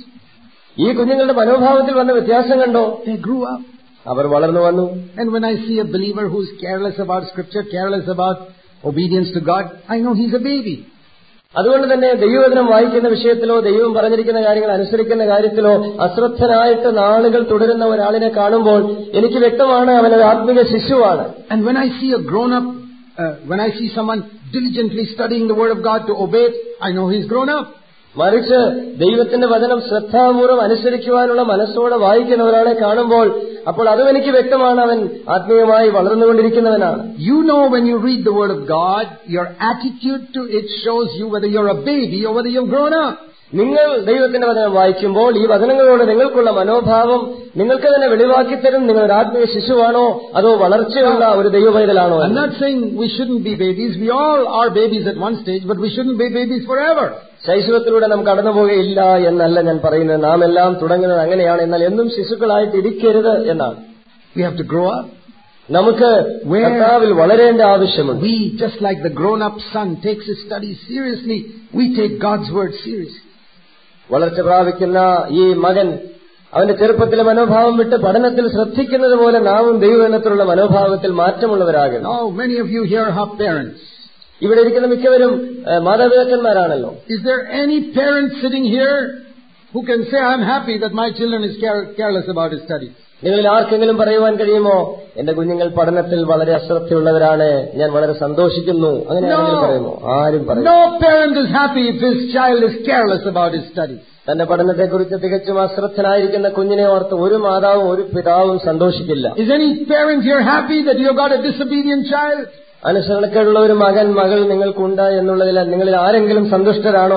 ഈ കുഞ്ഞുങ്ങളുടെ മനോഭാവത്തിൽ വന്ന വ്യത്യാസം കണ്ടോ They grew up. അവർ വളർന്നു വന്നു And when I see a believer who's careless about scripture, careless about obedience to God, I know he's a baby. അതുകൊണ്ട് തന്നെ ദൈവവചനം വായിക്കുന്ന വിഷയത്തിലോ ദൈവം പറഞ്ഞിരിക്കുന്ന കാര്യങ്ങൾ അനുസരിക്കുന്ന കാര്യത്തിലോ അശ്രദ്ധനായിട്ട് നാളുകൾ തുടരുന്ന ഒരാളിനെ കാണുമ്പോൾ എനിക്ക് വ്യക്തമാണ് അവനൊരു ആത്മിക ശിശുവാണ് And when I see a grown up, uh, when I see someone diligently studying the word of God to obey it, I know he's grown up. മറിച്ച് ദൈവത്തിന്റെ വചനം ശ്രദ്ധാപൂർവ്വം അനുസരിക്കുവാനുള്ള മനസ്സോടെ വായിക്കുന്ന ഒരാളെ കാണുമ്പോൾ അപ്പോൾ അതും എനിക്ക് വ്യക്തമാണ് അവൻ ആത്മീയമായി വളർന്നുകൊണ്ടിരിക്കുന്നവനാണ് You know when you read the word of God, your attitude to it shows you whether you're a baby or whether you've grown up. നിങ്ങൾ ദൈവത്തിന്റെ വചനം വായിക്കുമ്പോൾ ഈ വചനങ്ങളോട് നിങ്ങൾക്കുള്ള മനോഭാവം നിങ്ങൾക്ക് തന്നെ വെളിവാക്കി തരും നിങ്ങൾ ഒരു ആത്മീയ ശിശുവാണോ അതോ വളർച്ചയുള്ള ഒരു ദൈവപൈതലാണോ I'm എന്ന്. not saying we shouldn't be babies. We all are babies at one stage, but we shouldn't be babies forever. ശൈശവത്തിലൂടെ നാം കടന്നു പോകുകയില്ല എന്നല്ല ഞാൻ പറയുന്നത് നാം എല്ലാം തുടങ്ങുന്നത് അങ്ങനെയാണ് എന്നാൽ എന്നും ശിശുക്കളായിട്ട് ഇരിക്കരുത് എന്നാണ് We have to grow up. നമുക്ക് Where- കർത്താവിൽ വളരേണ്ട ആവശ്യമുണ്ട് We, just like the grown-up son takes his studies seriously, we take God's word seriously. വളർച്ച പ്രാപിക്കുന്ന ഈ മകൻ അവന്റെ ചെറുപ്പത്തിലെ മനോഭാവം വിട്ട് പഠനത്തിൽ ശ്രദ്ധിക്കുന്നത് പോലെ നാമും ദൈവത്തിലുള്ള മനോഭാവത്തിൽ മാറ്റമുള്ളവരാകണം Now, many of you here have parents. ഇവിടെ ഇരിക്കുന്ന മിക്കവരും ഏഹ്, മാതാപിതാക്കന്മാരാണല്ലോ Is there any parent sitting here who can say, I'm happy that my children is care- careless about his studies? നിങ്ങളിൽ ആർക്കെങ്കിലും പറയുവാൻ കഴിയുമോ എന്റെ കുഞ്ഞുങ്ങൾ പഠനത്തിൽ വളരെ അശ്രദ്ധയുള്ളവരാണ് ഞാൻ വളരെ സന്തോഷിക്കുന്നു അങ്ങനെ ആരെങ്കിലും No. പറയുമോ ആരും പറയും No parent is happy if his child is careless about his studies. തന്റെ പഠനത്തെക്കുറിച്ച് തികച്ചും അശ്രദ്ധനായിരിക്കുന്ന കുഞ്ഞിനെ ഓർത്ത് ഒരു മാതാവും ഒരു പിതാവും സന്തോഷിക്കില്ല Is any parent here happy that you've got a disobedient child? അനുസരണക്കേടുള്ള ഒരു മകൻ മകൾ നിങ്ങൾക്കുണ്ട് എന്നുള്ളതിൽ നിങ്ങളിൽ ആരെങ്കിലും സന്തുഷ്ടരാണോ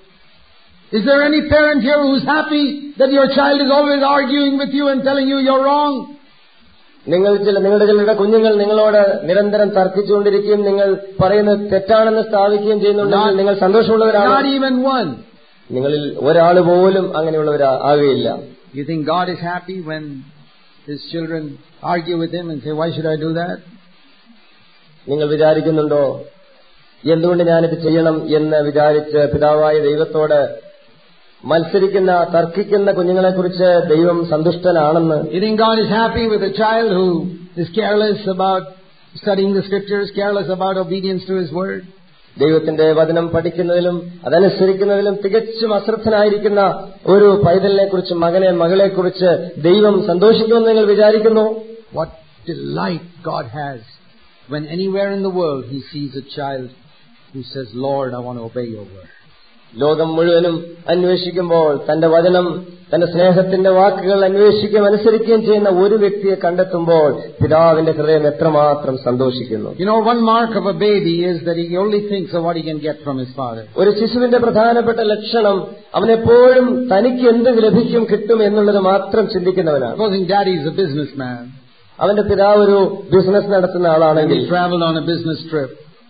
Is there any parent here who's happy that your child is always arguing with you and telling you you're wrong? നിങ്ങൾ ചില നിങ്ങളുടെ ചിലരുടെ കുഞ്ഞുങ്ങൾ നിങ്ങളോട് നിരന്തരം തർക്കിച്ചുകൊണ്ടിരിക്കുകയും നിങ്ങൾ പറയുന്നത് തെറ്റാണെന്ന് സ്ഥാപിക്കുകയും ചെയ്യുന്നുണ്ടെങ്കിൽ നിങ്ങൾ സന്തോഷമുള്ളവരാണോ Not even one. നിങ്ങളിൽ ഒരാൾ പോലും അങ്ങനെയുള്ളവരാ ആകുകയില്ല You think God is happy when his children argue with him and say, why should I do that? നിങ്ങൾ വിചാരിക്കുന്നുണ്ടോ എന്തുകൊണ്ട് ഞാനിത് ചെയ്യണം എന്ന് വിചാരിച്ച് പിതാവായ ദൈവത്തോട് മത്സരിക്കുന്ന തർക്കിക്കുന്ന കുഞ്ഞുങ്ങളെക്കുറിച്ച് ദൈവം സന്തുഷ്ടനാണെന്ന് You think God is happy with a child who is careless about studying the scriptures, careless about obedience to his word? ദൈവത്തിന്റെ വചനം പഠിക്കുന്നതിലും അതനുസരിക്കുന്നതിലും തികച്ചും അശ്രദ്ധനായിരിക്കുന്ന ഒരു പൈതലിനെ കുറിച്ച് മകനെ മകളെ കുറിച്ച് ദൈവം സന്തോഷിക്കുമെന്ന് നിങ്ങൾ വിചാരിക്കുന്നു What delight God has when anywhere in the world he sees a child who says, Lord, I want to obey your word. ലോകം മുഴുവനും അന്വേഷിക്കുമ്പോൾ തന്റെ വചനം തന്റെ സ്നേഹത്തിന്റെ വാക്കുകൾ അന്വേഷിക്കുകയും അനുസരിക്കുകയും ചെയ്യുന്ന ഒരു വ്യക്തിയെ കണ്ടെത്തുമ്പോൾ പിതാവിന്റെ ഹൃദയം എത്രമാത്രം സന്തോഷിക്കുന്നു You know, one mark of a baby is that he only thinks of what he can get from his father. ഒരു ശിശുവിന്റെ പ്രധാനപ്പെട്ട ലക്ഷണം അവൻ എപ്പോഴും തനിക്ക് എന്ത് ലഭിക്കും കിട്ടും എന്നുള്ളത് മാത്രം ചിന്തിക്കുന്നവനാണ് Supposing daddy is a businessman അവന്റെ പിതാവ് ഒരു ബിസിനസ് നടത്തുന്ന and ആളാണെങ്കിൽ he traveled on a business trip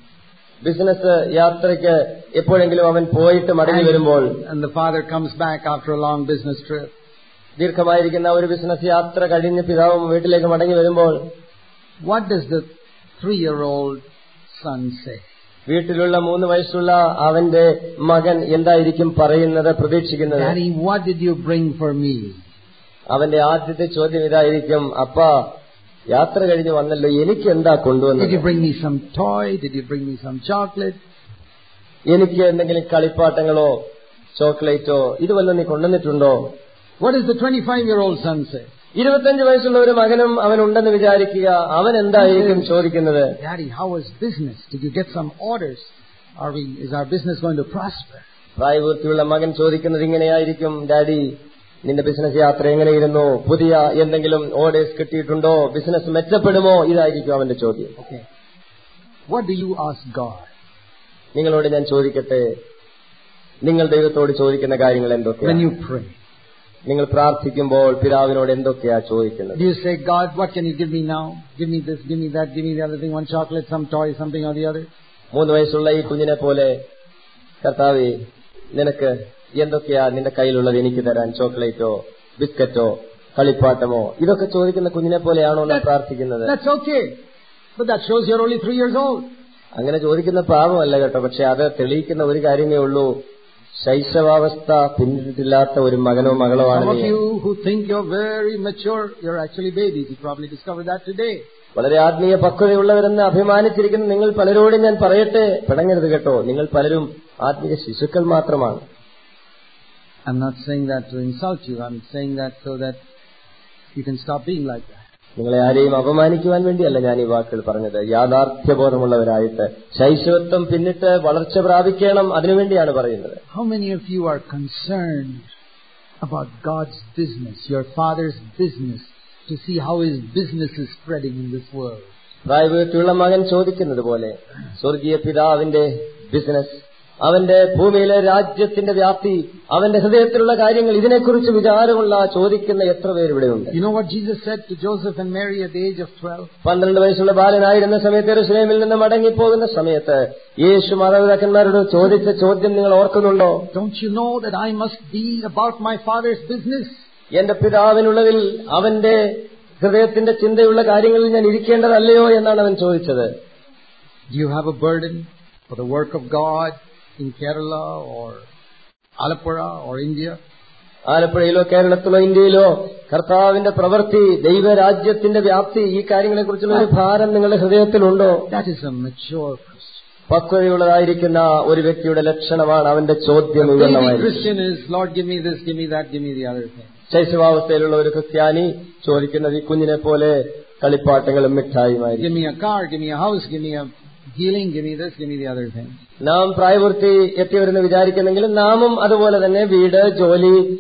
business യാത്രയ്ക്ക് എപ്പോഴെങ്കിലും അവൻ പോയിട്ട് മടങ്ങി വരുമ്പോൾ and the father comes back after a long business trip. ദീർഘമായിരിക്കുന്ന ഒരു ബിസിനസ് യാത്ര കഴിഞ്ഞ് പിതാവും വീട്ടിലേക്ക് മടങ്ങി വരുമ്പോൾ What does the three-year-old son say? വീട്ടിലുള്ള മൂന്ന് വയസ്സുള്ള അവന്റെ മകൻ എന്തായിരിക്കും പറയുന്നത് പ്രതീക്ഷിക്കുന്നത് Daddy, what did you bring for me? അവന്റെ ആദ്യത്തെ ചോദ്യം ഇതായിരിക്കും അപ്പ യാത്ര കഴിഞ്ഞ് വന്നല്ലോ എനിക്ക് എന്താ Did കൊണ്ടുവന്നത് you bring me some toy? Did you bring me some chocolate? എനിക്ക് എന്തെങ്കിലും കളിപ്പാട്ടങ്ങളോ ചോക്ലേറ്റോ ഇത് വല്ലതും നീ കൊണ്ടുവന്നിട്ടുണ്ടോ What does the 25-year-old son say? ഇരുപത്തഞ്ച് വയസ്സുള്ള ഒരു മകനും അവനുണ്ടെന്ന് വിചാരിക്കുക അവൻ എന്തായിരിക്കും ചോദിക്കുന്നത് Daddy, how was business? Did you get some orders? Are we, is our business going to prosper? പ്രായപൂർത്തിയുള്ള മകൻ ചോദിക്കുന്നത് ഇങ്ങനെയായിരിക്കും ഡാഡി നിന്റെ ബിസിനസ് യാത്ര എങ്ങനെയിരുന്നു പുതിയ എന്തെങ്കിലും ഓർഡേഴ്സ് കിട്ടിയിട്ടുണ്ടോ ബിസിനസ് മെച്ചപ്പെടുമോ ഇതായിരിക്കും അവന്റെ ചോദ്യം Okay. What do you ask God? നിങ്ങളോട് ഞാൻ ചോദിക്കട്ടെ നിങ്ങൾ ദൈവത്തോട് ചോദിക്കുന്ന കാര്യങ്ങൾ When എന്തൊക്കെയാണ് you pray, നിങ്ങൾ പ്രാർത്ഥിക്കുമ്പോൾ പിതാവിനോട് എന്തൊക്കെയാ ചോദിക്കുന്നത് do you say, God, what can you give me now? Give me this, give me that, give me the other thing, one chocolate, some toy, something or the other? മൂന്ന് വയസ്സുള്ള ഈ കുഞ്ഞിനെ പോലെ കർത്താവെ നിനക്ക് എന്തൊക്കെയാ നിന്റെ കയ്യിലുള്ളത് എനിക്ക് തരാൻ ചോക്ലേറ്റോ ബിസ്ക്കറ്റോ കളിപ്പാട്ടമോ ഇതൊക്കെ ചോദിക്കുന്ന കുഞ്ഞിനെ പോലെയാണോ നാം പ്രാർത്ഥിക്കുന്നത് That's okay. But that shows you're only three years old. അങ്ങനെ ചോദിക്കുന്ന പാപമല്ല കേട്ടോ പക്ഷെ അത് തെളിയിക്കുന്ന ഒരു കാര്യമേ ഉള്ളൂ ശൈശവാവസ്ഥ പിന്നിട്ടില്ലാത്ത ഒരു മകനോ മകളോ ആണ് Some of നീ. you who think you're very mature, you're actually babies. You probably discovered that today. വളരെ ആത്മീയ പക്വതയുള്ളവരെന്ന് അഭിമാനിച്ചിരിക്കുന്ന നിങ്ങൾ പലരോടും ഞാൻ പറയട്ടെ പിടങ്ങരുത് കേട്ടോ നിങ്ങൾ പലരും ആത്മീയ ശിശുക്കൾ മാത്രമാണ് I'm not saying that to insult you. I'm saying that so that you can stop being like that. നിങ്ങളെ ആരെയും അപമാനിക്കുവാൻ വേണ്ടിയല്ല ഞാൻ ഈ വാക്കുകൾ പറഞ്ഞത് യാഥാർത്ഥ്യബോധമുള്ളവരായിട്ട് ശൈശവത്വം പിന്നിട്ട് വളർച്ച പ്രാപിക്കണം അതിനുവേണ്ടിയാണ് പറയുന്നത് How many of you are concerned about God's business, your Father's business, to see how His business is spreading in this world? പ്രായപൂർത്തിയുള്ള മകൻ ചോദിക്കുന്നത് പോലെ സ്വർഗീയ പിതാവിന്റെ ബിസിനസ് അവന്റെ ഭൂമിയിലെ രാജ്യത്തിന്റെ വ്യാപ്തി അവന്റെ ഹൃദയത്തിലുള്ള കാര്യങ്ങൾ ഇതിനെക്കുറിച്ച് വിചാരമുള്ള ചോദിക്കുന്ന എത്ര പേര് ഇവിടെയുണ്ട് You know what Jesus said to Joseph and Mary at the age of 12? പന്ത്രണ്ട് വയസ്സുള്ള ബാലനായിരുന്ന സമയത്ത് എറുസലേമിൽ നിന്ന് മടങ്ങിപ്പോകുന്ന സമയത്ത് യേശു മാതാപിതാക്കന്മാരോട് ചോദിച്ച ചോദ്യം നിങ്ങൾ ഓർക്കുന്നുണ്ടോ Don't you know that I must be about my Father's business? എന്റെ പിതാവിനുള്ളതിൽ അവന്റെ ഹൃദയത്തിന്റെ ചിന്തയുള്ള കാര്യങ്ങളിൽ ഞാൻ ഇരിക്കേണ്ടതല്ലയോ എന്നാണ് അവൻ ചോദിച്ചത് Do you have a burden for the work of God in Kerala or Alapura or India? ആലപ്പുഴയിലോ കേരളത്തിലോ ഇന്ത്യയിലോ കർത്താവിന്റെ പ്രവൃത്തി ദൈവരാജ്യത്തിന്റെ വ്യാപ്തി ഈ കാര്യങ്ങളെക്കുറിച്ചുള്ള ഒരു ഭാരം നിങ്ങളുടെ ഹൃദയത്തിലുണ്ടോ That is a mature Christian. പക്വതയുള്ളതായിരിക്കുന്ന ഒരു വ്യക്തിയുടെ ലക്ഷണമാണ് അവന്റെ ചോദ്യം Baby ഉയർന്നമായിരിക്കും Christian is, Lord, give me this, give me that, give me the other thing. ശൈശവാവസ്ഥയിലുള്ള ഒരു ക്രിസ്ത്യാനി ചോദിക്കുന്നത് ഈ കുഞ്ഞിനെ പോലെ കളിപ്പാട്ടങ്ങളും മിഠായിയുമായിരിക്കും Give me a car, give me a house, give me a healing, give me this, give me the other thing. നാം പ്രായപൂർത്തി എത്തിയവരെന്ന് വിചാരിക്കുന്നെങ്കിലും നാമും അതുപോലെ തന്നെ വീട് ജോലി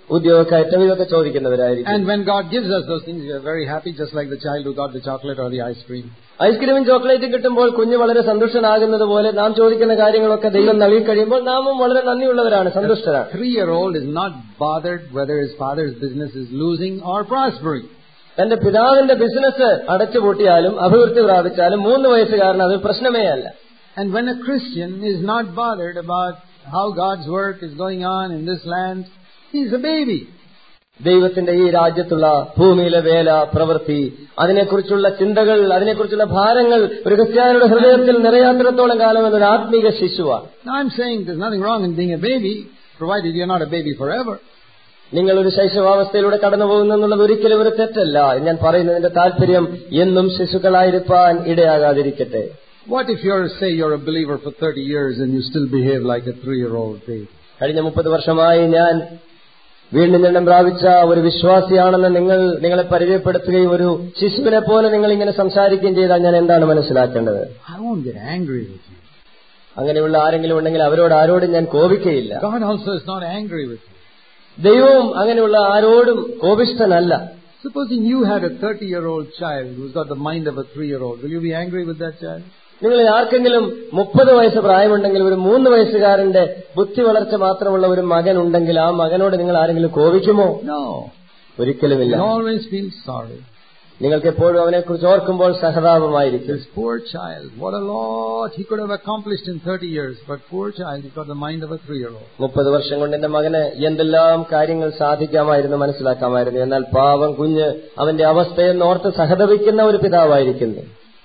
ഉദ്യോഗക്കയറ്റം ഇതൊക്കെ ചോദിക്കുന്നവരായിരിക്കും And when God gives us those things, we are very happy, just like the child who got the chocolate or the ice cream. ഐസ്ക്രീമും ചോക്ലേറ്റും കിട്ടുമ്പോൾ കുഞ്ഞ് വളരെ സന്തുഷ്ടനാകുന്നത് പോലെ നാം ചോദിക്കുന്ന കാര്യങ്ങളൊക്കെ ദൈവം നൽകി കഴിയുമ്പോൾ നാമും വളരെ നന്ദിയുള്ളവരാണ് സന്തുഷ്ടരാണ് Three-year-old is not bothered whether his father's business is losing or prospering. തന്റെ പിതാവിന്റെ ബിസിനസ് അടച്ചുപൂട്ടിയാലും അഭിവൃദ്ധി പ്രാപിച്ചാലും മൂന്ന് വയസ്സുകാരന് അത് പ്രശ്നമേ അല്ല And when a Christian is not bothered about how God's work is going on in this land, he's a baby. ദൈവത്തിന്റെ ഈ രാജ്യത്തുള്ള ഭൂമിയിലെ വേല പ്രവൃത്തി അതിനെക്കുറിച്ചുള്ള ചിന്തകൾ അതിനെക്കുറിച്ചുള്ള ഭാരങ്ങൾ ഒരു ക്രിസ്ത്യാനിയുടെ ഹൃദയത്തിൽ നിറയാത്തിടത്തോളം കാലം എന്നൊരു ആത്മീക ശിശുവാണ് Now I'm saying there's nothing wrong in being a baby, provided you're not a baby forever. നിങ്ങൾ ഒരു ശൈശവാവസ്ഥയിലൂടെ കടന്നു പോകുന്നു എന്നുള്ളത് ഒരിക്കലും ഒരു തെറ്റല്ല ഞാൻ പറയുന്നതിന്റെ താല്പര്യം എന്നും ശിശുക്കളായിരിക്കാൻ ഇടയാകാതിരിക്കട്ടെ What if you're, say, you're a believer for 30 years and you still behave like a three-year-old baby? കഴിഞ്ഞ മുപ്പത് വർഷമായി ഞാൻ വീണ്ടും ജന്മം പ്രാപിച്ച ഒരു വിശ്വാസിയാണെന്ന് നിങ്ങൾ നിങ്ങളെ പരിചയപ്പെടുത്തുകയും ഒരു ശിശുവിനെ പോലെ നിങ്ങൾ ഇങ്ങനെ സംസാരിക്കുകയും ചെയ്താൽ ഞാൻ എന്താണ് മനസ്സിലാക്കേണ്ടത് I won't get angry with you. അങ്ങനെയുള്ള ആരെങ്കിലും ഉണ്ടെങ്കിൽ അവരോട് ആരോടും ഞാൻ കോപിക്കയില്ല God also is not angry with you. ദൈവവും അങ്ങനെയുള്ള ആരോടും കോപിഷ്ഠനല്ല Supposing you had a 30-year-old child who's got the mind of a three-year-old, will you be angry with that child? നിങ്ങൾ ആർക്കെങ്കിലും മുപ്പത് വയസ്സ് പ്രായമുണ്ടെങ്കിൽ ഒരു മൂന്ന് വയസ്സുകാരന്റെ ബുദ്ധി വളർച്ച മാത്രമുള്ള ഒരു മകൻ ഉണ്ടെങ്കിൽ ആ മകനോട് നിങ്ങൾ ആരെങ്കിലും കോപിക്കുമോ No. ഒരിക്കലുമില്ല You always feel sorry. നിങ്ങൾക്ക് എപ്പോഴും അവനെക്കുറിച്ച് ഓർക്കുമ്പോൾ സഹതാപമായിരിക്കും This poor child, what a lot he could have accomplished in 30 years, but poor child, he's got the mind of a three-year-old. മുപ്പത് വർഷം കൊണ്ട് എന്റെ മകന് എന്തെല്ലാം കാര്യങ്ങൾ സാധിക്കാമായിരുന്നു മനസ്സിലാക്കാമായിരുന്നു എന്നാൽ പാവം കുഞ്ഞ് അവന്റെ അവസ്ഥയെന്ന് ഓർത്ത് സഹതപിക്കുന്ന ഒരു പിതാവായിരിക്കുന്നു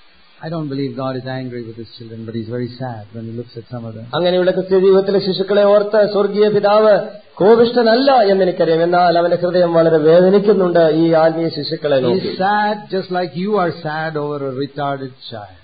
I don't believe God is angry with his children, but he's very sad when he looks at some of them. അങ്ങനെയുള്ള ക്രിസ്ത്യ ജീവിതത്തിലെ ശിശുക്കളെ ഓർത്ത് സ്വർഗീയ പിതാവ് കോപിഷ്ഠനല്ല എന്നെനിക്കറിയാം എന്നാൽ അവന്റെ ഹൃദയം വളരെ വേദനിക്കുന്നുണ്ട് ഈ ആത്മീയ ശിശുക്കളെ നോക്കി He's sad just like you are sad over a retarded child.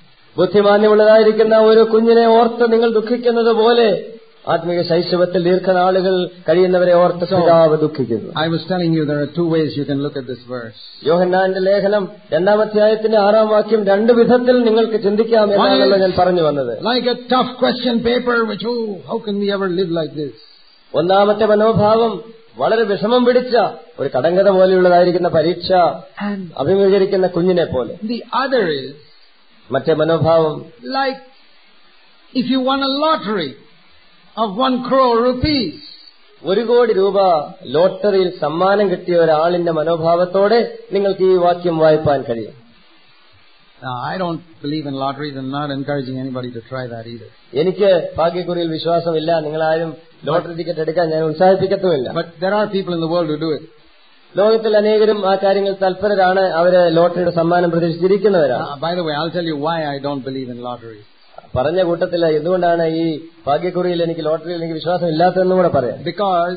ബുദ്ധിമാന്യമുള്ളതായിരിക്കുന്ന ഒരു കുഞ്ഞിനെ ഓർത്ത് നിങ്ങൾ ദുഃഖിക്കുന്നത് പോലെ ആത്മീയ ശൈശവത്തിൽ ദീർഘനാളുകൾ കഴിയുന്നവരെ ഓർത്ത് പിതാവ് ദുഃഖിക്കുന്നു I was telling you there are two ways you can look at this verse. യോഹന്നാന്റെ ലേഖനം രണ്ടാം അധ്യായത്തിന്റെ ആറാം വാക്യം രണ്ട് വിധത്തിൽ നിങ്ങൾക്ക് ചിന്തിക്കാം എന്നാണല്ലോ ഞാൻ പറഞ്ഞു വന്നത് Like a tough question paper, which, oh, how can we ever live like this? ഒന്നാമത്തെ മനോഭാവം വളരെ വിഷമം പിടിച്ച ഒരു കടങ്കഥ പോലെയുള്ളതായിരിക്കുന്ന പരീക്ഷ And അഭിമുഖീകരിക്കുന്ന കുഞ്ഞിനെ പോലെ the other is മറ്റേ മനോഭാവം like if you won a lottery of one crore rupees. ഒരു കോടി രൂപ ലോട്ടറിയിൽ സമ്മാനം കിട്ടിയ ഒരാളിന്റെ മനോഭാവത്തോടെ നിങ്ങൾക്ക് ഈ വാക്യം വായിപ്പാൻ കഴിയും Now, I don't believe in lotteries. I'm not encouraging anybody to try that either. എനിക്ക് ഭാഗ്യക്കുറിയിൽ വിശ്വാസമില്ല നിങ്ങളാരും ലോട്ടറി ടിക്കറ്റ് എടുക്കാൻ ഞാൻ ഉത്സാഹിപ്പിക്കത്തുമില്ല But there are people in the world who do it. ലോകത്തിൽ അനേകരും ആ കാര്യങ്ങൾ തൽപരരാണ് അവര് ലോട്ടറിയുടെ സമ്മാനം പ്രതീക്ഷിച്ചിരിക്കുന്നവരാണ് Uh, by the way, I'll tell you why I don't believe in lotteries. പറഞ്ഞ കൂട്ടത്തില് എന്തുകൊണ്ടാണ് ഈ ഭാഗ്യക്കുറിയിൽ എനിക്ക് ലോട്ടറിയിൽ എനിക്ക് വിശ്വാസം ഇല്ലാത്തതെന്നും കൂടെ പറയാം Because,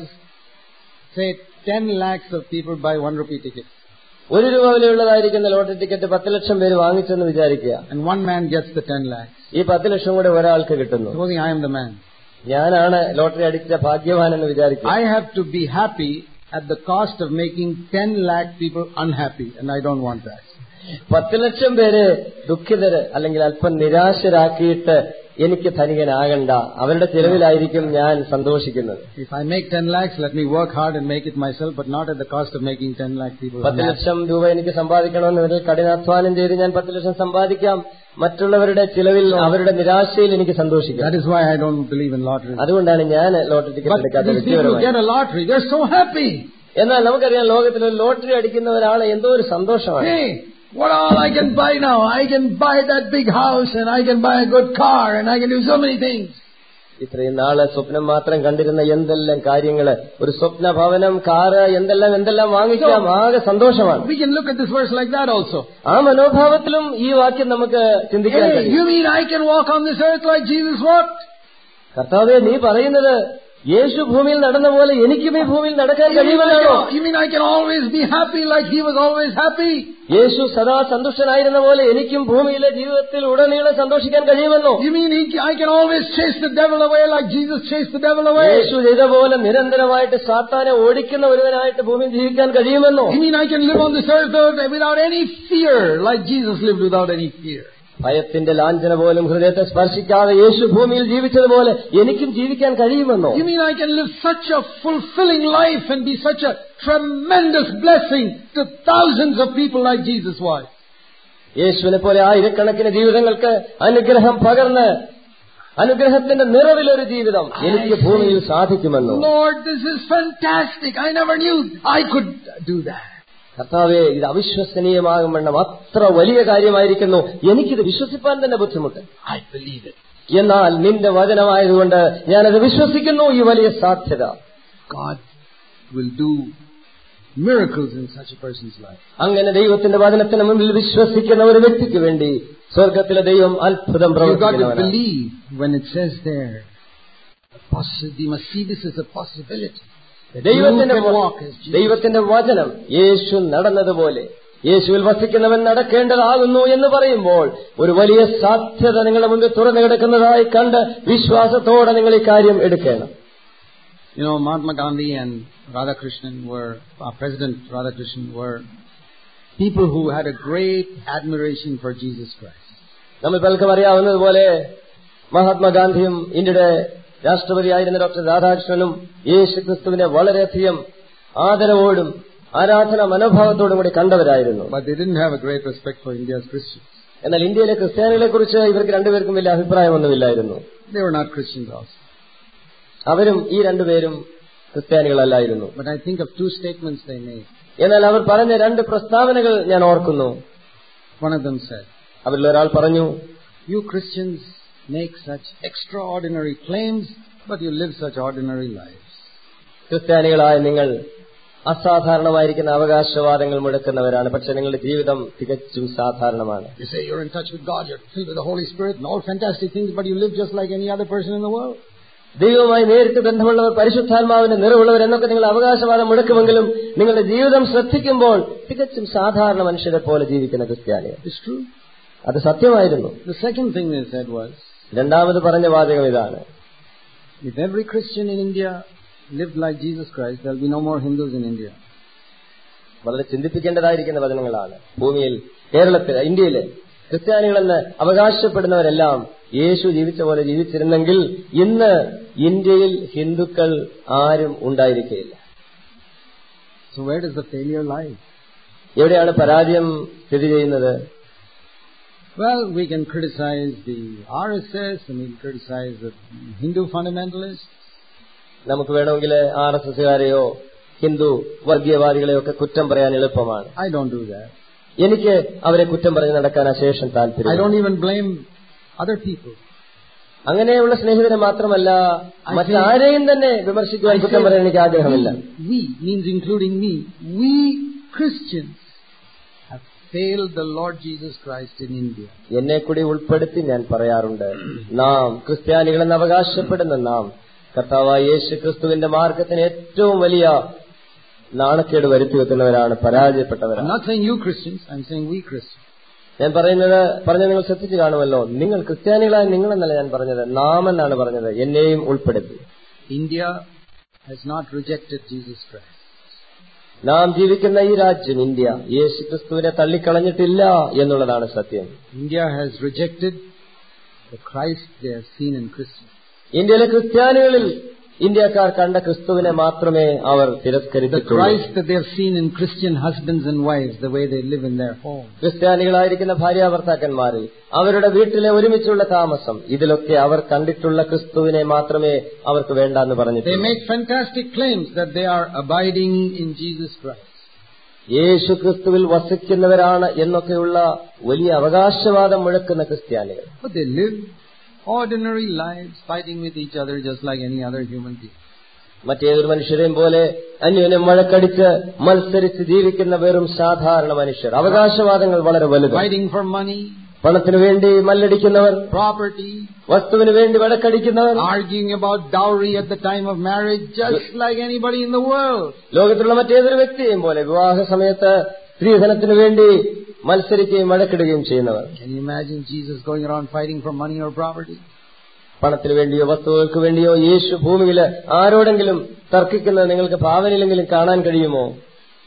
say, 10 lakhs of people buy one rupee ticket. ഒരു രൂപ വിലയുള്ളതായിരിക്കുന്ന ലോട്ടറി ടിക്കറ്റ് പത്ത് ലക്ഷം പേര് വാങ്ങിച്ചെന്ന് വിചാരിക്കുക And one man gets the 10 lakhs. ഈ പത്ത് ലക്ഷം കൂടെ ഒരാൾക്ക് കിട്ടുന്നു Supposing I am the man. ഞാനാണ് ലോട്ടറി അടിച്ച ഭാഗ്യവാൻ എന്ന് വിചാരിക്കുക I have to be happy at the cost of making 10 lakh people unhappy. And I don't want that. പത്ത് ലക്ഷം പേര് ദുഃഖിതര് അല്ലെങ്കിൽ അല്പം നിരാശരാക്കിയിട്ട് എനിക്ക് ധനികനാകണ്ട അവരുടെ ചെലവിലായിരിക്കും ഞാൻ സന്തോഷിക്കുന്നത് If I make 10 lakhs, let me work hard and make it myself, but not at the cost of making 10 lakh people പത്ത് unhappy. ലക്ഷം രൂപ എനിക്ക് സമ്പാദിക്കണമെന്ന് ഒരു കഠിനാധ്വാനം ചെയ്ത് ഞാൻ പത്ത് ലക്ഷം സമ്പാദിക്കാം മറ്റുള്ളവരുടെ ചിലവിൽ അവരുടെ നിരാശയിൽ എനിക്ക് സന്തോഷിക്കാം That is why I don't believe in lotteries. അതുകൊണ്ടാണ് ഞാൻ ലോട്ടറി ടിക്കറ്റ് But എടുക്കാത്ത these people who വ്യക്തിപരമായി get a lottery, they're so happy. എന്നാൽ നമുക്കറിയാം ലോകത്തിൽ ഒരു ലോട്ടറി അടിക്കുന്ന ഒരാളെ എന്തോ ഒരു സന്തോഷമാണ് Hey, what all I can buy now? I can buy that big house and I can buy a good car and I can do so many things. ഇത്രയും നാള് സ്വപ്നം മാത്രം കണ്ടിരുന്ന എന്തെല്ലാം കാര്യങ്ങള് ഒരു സ്വപ്ന ഭവനം കാറ് എന്തെല്ലാം എന്തെല്ലാം വാങ്ങിക്കാം ആകെ സന്തോഷമാണ് We can look at this verse like that also. ആ മനോഭാവത്തിലും ഈ വാക്യം നമുക്ക് ചിന്തിക്കാൻ Hey, കഴിയും you mean I can walk on this earth like Jesus walked? കർത്താവെ നീ പറയുന്നത് യേശു ഭൂമിയിൽ നടന്ന പോലെ എനിക്കും ഈ ഭൂമിയിൽ നടക്കാൻ You mean, I കഴിയുമല്ലോ can, you mean I can always be happy like he was always happy? യേശു സദാ സന്തുഷ്ടനായിരുന്ന പോലെ എനിക്കും ഭൂമിയിലെ ജീവിതത്തിൽ ഉടനീളം സന്തോഷിക്കാൻ കഴിയുമെന്നോ You mean he, I can always chase the devil away like Jesus chased the devil away? യേശു ചെയ്ത പോലെ നിരന്തരമായിട്ട് സാത്താനെ ഓടിക്കുന്ന ഒരുവനായിട്ട് ഭൂമിയിൽ ജീവിക്കാൻ കഴിയുമെന്നോ You mean I can live on this earth without any fear like Jesus lived without any fear? ഭയത്തിന്റെ ലാഞ്ചന പോലും ഹൃദയത്തെ സ്പർശിക്കാതെ യേശു ഭൂമിയിൽ ജീവിച്ചതുപോലെ എനിക്കും ജീവിക്കാൻ കഴിയുമെന്നോ You mean I can live such a fulfilling life and be such a tremendous blessing to thousands of people like Jesus was? യേശുവിനെ പോലെ ആയിരക്കണക്കിന് ജീവിതങ്ങൾക്ക് അനുഗ്രഹം പകർന്ന് അനുഗ്രഹത്തിന്റെ നിറവിലൊരു ജീവിതം എനിക്ക് ഭൂമിയിൽ സാധിക്കുമെന്നോ Lord, this is fantastic. I never knew I could do that. കർത്താവെ ഇത് അവിശ്വസനീയമാകും വണ്ണം അത്ര വലിയ കാര്യമായിരിക്കുന്നു എനിക്കിത് വിശ്വസിപ്പാൻ തന്നെ ബുദ്ധിമുട്ട് I believe it. എന്നാൽ നിന്റെ വചനമായതുകൊണ്ട് ഞാനത് വിശ്വസിക്കുന്നു ഈ വലിയ സാധ്യത God will do miracles in such a person's life. അങ്ങനെ ദൈവത്തിന്റെ വചനത്തിന് മുമ്പിൽ വിശ്വസിക്കുന്ന ഒരു വ്യക്തിക്ക് വേണ്ടി സ്വർഗത്തിലെ ദൈവം അത്ഭുതം You've got to പ്രവർത്തിക്കുന്നവനാണ് believe when it says there. Possi- You must see this as a possibility. That you ദൈവത്തിന്റെ can walk as Jesus. ദൈവത്തിന്റെ വചനം യേശു നടന്നതുപോലെ യേശുവിൽ വസിക്കുന്നവൻ നടക്കേണ്ടതാകുന്നു എന്ന് പറയുമ്പോൾ ഒരു വലിയ സാധ്യത നിങ്ങളുടെ മുമ്പിൽ തുറന്നു കിടക്കുന്നതായി കണ്ട് വിശ്വാസത്തോടെ നിങ്ങൾ ഈ കാര്യം എടുക്കണം You know, Mahatma Gandhi and Radhakrishnan were, our President Radhakrishnan were people who had a great admiration for Jesus Christ. നമ്മൾ പലർക്കും അറിയാവുന്നതുപോലെ മഹാത്മാഗാന്ധിയും ഇന്ത്യയുടെ രാഷ്ട്രപതിയായിരുന്ന ഡോക്ടർ രാധാകൃഷ്ണനും യേശു ക്രിസ്തുവിനെ വളരെയധികം ആദരവോടും ആരാധന മനോഭാവത്തോടും കൂടി കണ്ടവരായിരുന്നു But they didn't have a great respect for India's Christians. എന്നാൽ ഇന്ത്യയിലെ ക്രിസ്ത്യാനികളെ കുറിച്ച് ഇവർക്ക് രണ്ടുപേർക്കും വലിയ അഭിപ്രായമൊന്നുമില്ലായിരുന്നു They were not Christians also. അവരും ഈ രണ്ടുപേരും ക്രിസ്ത്യാനികളല്ലായിരുന്നു But I think of two statements they made. എന്നാൽ അവർ പറഞ്ഞ രണ്ട് പ്രസ്താവനകൾ ഞാൻ ഓർക്കുന്നു One of them said, അവരിൽ ഒരാൾ പറഞ്ഞു You Christians make such extraordinary claims, but you live such ordinary lives. ക്രിസ്ത്യാനികളായ നിങ്ങൾ അസാധാരണമായിരിക്കുന്ന അവകാശവാദങ്ങൾ മുഴക്കുന്നവരാണ് പക്ഷെ നിങ്ങളുടെ ജീവിതം തികച്ചും സാധാരണമാണ് You say you're in touch with God, you're filled with the Holy Spirit and all fantastic things, but you live just like any other person in the world. ദൈവവുമായി നേരിട്ട് ബന്ധമുള്ളവർ പരിശുദ്ധാത്മാവിന്റെ നിറവുള്ളവർ എന്നൊക്കെ നിങ്ങൾ അവകാശവാദം മുഴക്കുമെങ്കിലും നിങ്ങളുടെ ജീവിതം ശ്രദ്ധിക്കുമ്പോൾ തികച്ചും സാധാരണ മനുഷ്യരെ പോലെ ജീവിക്കുന്ന ക്രിസ്ത്യാനികൾ It's true. അത് സത്യമായിരുന്നു The second thing they said was, രണ്ടാമത് പറഞ്ഞ വാചകം ഇതാണ് if every Christian in India lived like Jesus Christ, there'll be no more Hindus in India. വളരെ ചിന്തിപ്പിക്കേണ്ടതായിരിക്കുന്ന വചനങ്ങളാണ് ഭൂമിയിൽ കേരളത്തിൽ ഇന്ത്യയിലെ ക്രിസ്ത്യാനികളെന്ന് അവകാശപ്പെടുന്നവരെല്ലാം യേശു ജീവിച്ച പോലെ ജീവിച്ചിരുന്നെങ്കിൽ ഇന്ന് ഇന്ത്യയിൽ ഹിന്ദുക്കൾ ആരും ഉണ്ടായിരിക്കുകയില്ല So where does the failure lie? എവിടെയാണ് പരാജയം സ്ഥിതി ചെയ്യുന്നത് Well, we can criticize the RSS and we can criticize the Hindu fundamentalists. നമുക്ക് വേണമെങ്കിൽ ആർ എസ് എസുകാരെയോ ഹിന്ദു വർഗീയവാദികളെയോ ഒക്കെ കുറ്റം പറയാൻ എളുപ്പമാണ് I don't do that. എനിക്ക് അവരെ കുറ്റം പറഞ്ഞ് നടക്കാൻ അശേഷം I താല്പര്യം don't even blame other people. അങ്ങനെയുള്ള സ്നേഹിതരെ മാത്രമല്ല I മറ്റാരെയും തന്നെ വിമർശിക്കുവാൻ I കുറ്റം say പറയാൻ എനിക്ക് ആഗ്രഹമില്ല we, we means including me. We Christians have failed the Lord Jesus Christ in India. എന്നെ കൂടി ഉൾപ്പെടുത്തി ഞാൻ പറയാറുണ്ട് നാം ക്രിസ്ത്യാനികളെന്ന് അവകാശപ്പെടുന്ന നാം കർത്താവായ യേശു ക്രിസ്തുവിന്റെ മാർഗത്തിന് ഏറ്റവും വലിയ നാണക്കേട് വരുത്തി വെക്കുന്നവരാണ് I'm പരാജയപ്പെട്ടവരാണ് not saying you Christians, I'm saying we Christians. ഞാൻ പറയുന്നത് പറഞ്ഞ നിങ്ങൾ ശ്രദ്ധിച്ചു കാണുമല്ലോ നിങ്ങൾ ക്രിസ്ത്യാനികളായ നിങ്ങളെന്നല്ല ഞാൻ പറഞ്ഞത് നാം എന്നാണ് പറഞ്ഞത് എന്നെയും ഉൾപ്പെടുത്തി India has not rejected Jesus Christ. നാം ജീവിക്കുന്ന ഈ രാജ്യം ഇന്ത്യ യേശു ക്രിസ്തുവിനെ തള്ളിക്കളഞ്ഞിട്ടില്ല എന്നുള്ളതാണ് സത്യം India has rejected the Christ they have seen in Christians. ഇന്ത്യയിലെ ക്രിസ്ത്യാനികളിൽ ഇന്ത്യക്കാർ കണ്ട ക്രിസ്തുവിനെ മാത്രമേ അവർ The തിരസ്കരിച്ചിട്ടുള്ളൂ Christ that they have seen in Christian husbands and wives, the way they live in their home. ക്രിസ്ത്യാനികളായിരിക്കുന്ന ഭാര്യാഭർത്താക്കന്മാരിൽ അവരുടെ വീട്ടിലെ ഒരുമിച്ചുള്ള താമസം ഇതിലൊക്കെ അവർ കണ്ടിട്ടുള്ള ക്രിസ്തുവിനെ മാത്രമേ അവർക്ക് വേണ്ടെന്ന് They പറഞ്ഞിട്ടുള്ളൂ make fantastic claims that they are abiding in Jesus Christ. യേശു ക്രിസ്തുവിൽ വസിക്കുന്നവരാണ് എന്നൊക്കെയുള്ള വലിയ അവകാശവാദം മുഴക്കുന്ന ക്രിസ്ത്യാനികൾ But they live ordinary lives fighting with each other just like any other human being. മറ്റേതൊരു മനുഷ്യരെയും പോലെ അന്യോന്യം വഴക്കടിച്ച് മത്സരിച്ച് ജീവിക്കുന്ന വെറും സാധാരണ മനുഷ്യർ അവകാശവാദങ്ങൾ വളരെ വലുത് Fighting for money, പണത്തിനു വേണ്ടി മല്ലടിക്കുന്നവർ property, വസ്തുവിന് വേണ്ടി വഴക്കടിക്കുന്നവർ arguing about dowry at the time of marriage just like anybody in the world. ലോകത്തിലുള്ള മറ്റേതൊരു വ്യക്തിയെയും പോലെ വിവാഹ സമയത്ത് സ്ത്രീധനത്തിനു വേണ്ടി മത്സരിക്കുകയും വഴക്കിടുകയും ചെയ്യുന്നവർ Can you imagine Jesus going around fighting for money or property? പണത്തിനു വേണ്ടിയോ വസ്തുക്കൾക്ക് വേണ്ടിയോ യേശു ഭൂമിയിൽ ആരോടെങ്കിലും തർക്കിക്കുന്നത് നിങ്ങൾക്ക് ഭാവനയിലെങ്കിലും കാണാൻ കഴിയുമോ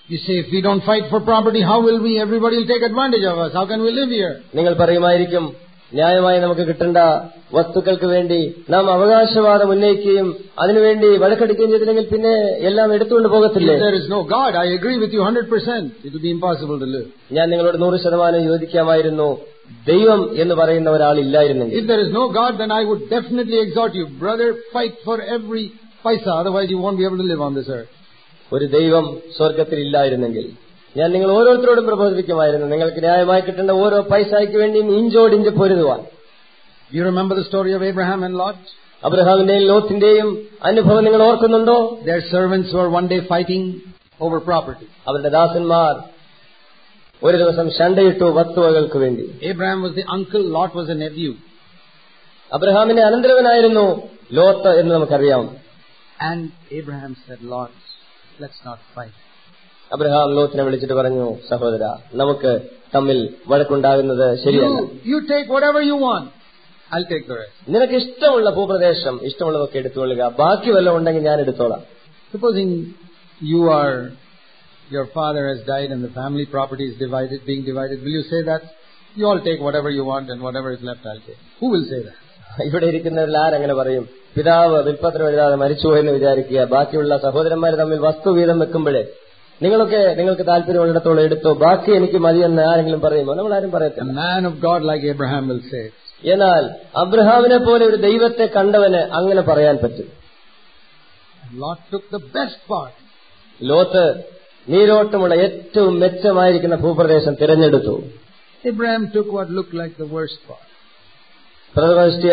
You say, if we don't fight for property, how will we? Everybody will take advantage of us. How can we live here? നിങ്ങൾ പറയുമായിരിക്കും ന്യായമായി നമുക്ക് കിട്ടേണ്ട വസ്തുക്കൾക്ക് വേണ്ടി നാം അവകാശവാദം ഉന്നയിക്കുകയും അതിനുവേണ്ടി വഴക്കടിക്കുകയും ചെയ്തില്ലെങ്കിൽ പിന്നെ എല്ലാം എടുത്തുകൊണ്ട് പോകത്തില്ലേ If there is no God, I agree with you 100%. It will be impossible to live. ഞാൻ നിങ്ങളോട് നൂറ് ശതമാനം യോജിക്കാമായിരുന്നു ദൈവം എന്ന് പറയുന്ന ഒരാളില്ലായിരുന്നെങ്കിൽ If there is no God, then I would definitely exhort you, brother, fight for every paisa. Otherwise, you won't be able to live on this earth. ഒരു ദൈവം സ്വർഗത്തിൽ ഇല്ലായിരുന്നെങ്കിൽ ഞാൻ നിങ്ങൾ ഓരോരുത്തരോടും പ്രബോധിപ്പിക്കുമായിരുന്നു നിങ്ങൾക്ക് ന്യായമായി കിട്ടേണ്ട ഓരോ പൈസയ്ക്ക് വേണ്ടിയും ഇഞ്ചോടിഞ്ച് പൊരുതുവാൻ Do you remember the story of Abraham and Lot? അബ്രഹാമിന്റെയും ലോത്തിന്റെയും അനുഭവം നിങ്ങൾ ഓർക്കുന്നുണ്ടോ Their servants were one day fighting over property. അവരുടെ ദാസന്മാർ ഒരു ദിവസം ശണ്ടയിട്ടു വസ്തുവകൾക്ക് വേണ്ടി Abraham was the uncle, Lot was a nephew. അബ്രഹാമിന്റെ അനന്തരവനായിരുന്നു ലോത്ത് എന്ന് നമുക്കറിയാം And Abraham said, Lot, let's not fight. Abraham ലോത്തിനെ വിളിച്ചിട്ട് പറഞ്ഞു സഹോദര നമുക്ക് തമ്മിൽ വഴക്കുണ്ടാകുന്നത് ശരിയല്ല You, you take whatever you want. I'll take the rest. നിനക്ക് ഇഷ്ടമുള്ള ഭൂപ്രദേശം ഇഷ്ടമുള്ളതൊക്കെ എടുത്തുകൊള്ളുക ബാക്കി വല്ലതും ഉണ്ടെങ്കിൽ ഞാൻ എടുത്തോളാം Supposing you are, your father has died and the family property is divided, being divided, will you say that? You all take whatever you want and whatever is left I'll take. Who will say that? ഇവിടെ ഇരിക്കുന്നവരിൽ ആരെങ്ങനെ പറയും പിതാവ് വിൽപ്പത്രം എഴുതാതെ മരിച്ചുപോയെന്ന് വിചാരിക്കുക ബാക്കിയുള്ള സഹോദരന്മാർ തമ്മിൽ വസ്തു വീതം വെക്കുമ്പോഴേ നിങ്ങളൊക്കെ നിങ്ങൾക്ക് താല്പര്യമുള്ളിടത്തോളം എടുത്തോ ബാക്കി എനിക്ക് മതിയെന്ന് ആരെങ്കിലും പറയുമോ നമ്മൾ ആരും A പറയത്തില്ല man of God like Abraham will say it. എന്നാൽ അബ്രഹാമിനെ പോലെ ഒരു ദൈവത്തെ കണ്ടവന് അങ്ങനെ പറയാൻ പറ്റും And Lot took the best part. Lot നീരോട്ടമുള്ള ഏറ്റവും മെച്ചമായിരിക്കുന്ന ഭൂപ്രദേശം തിരഞ്ഞെടുത്തു Abraham took what looked like the worst part. പ്രഥമദൃഷ്ട്യ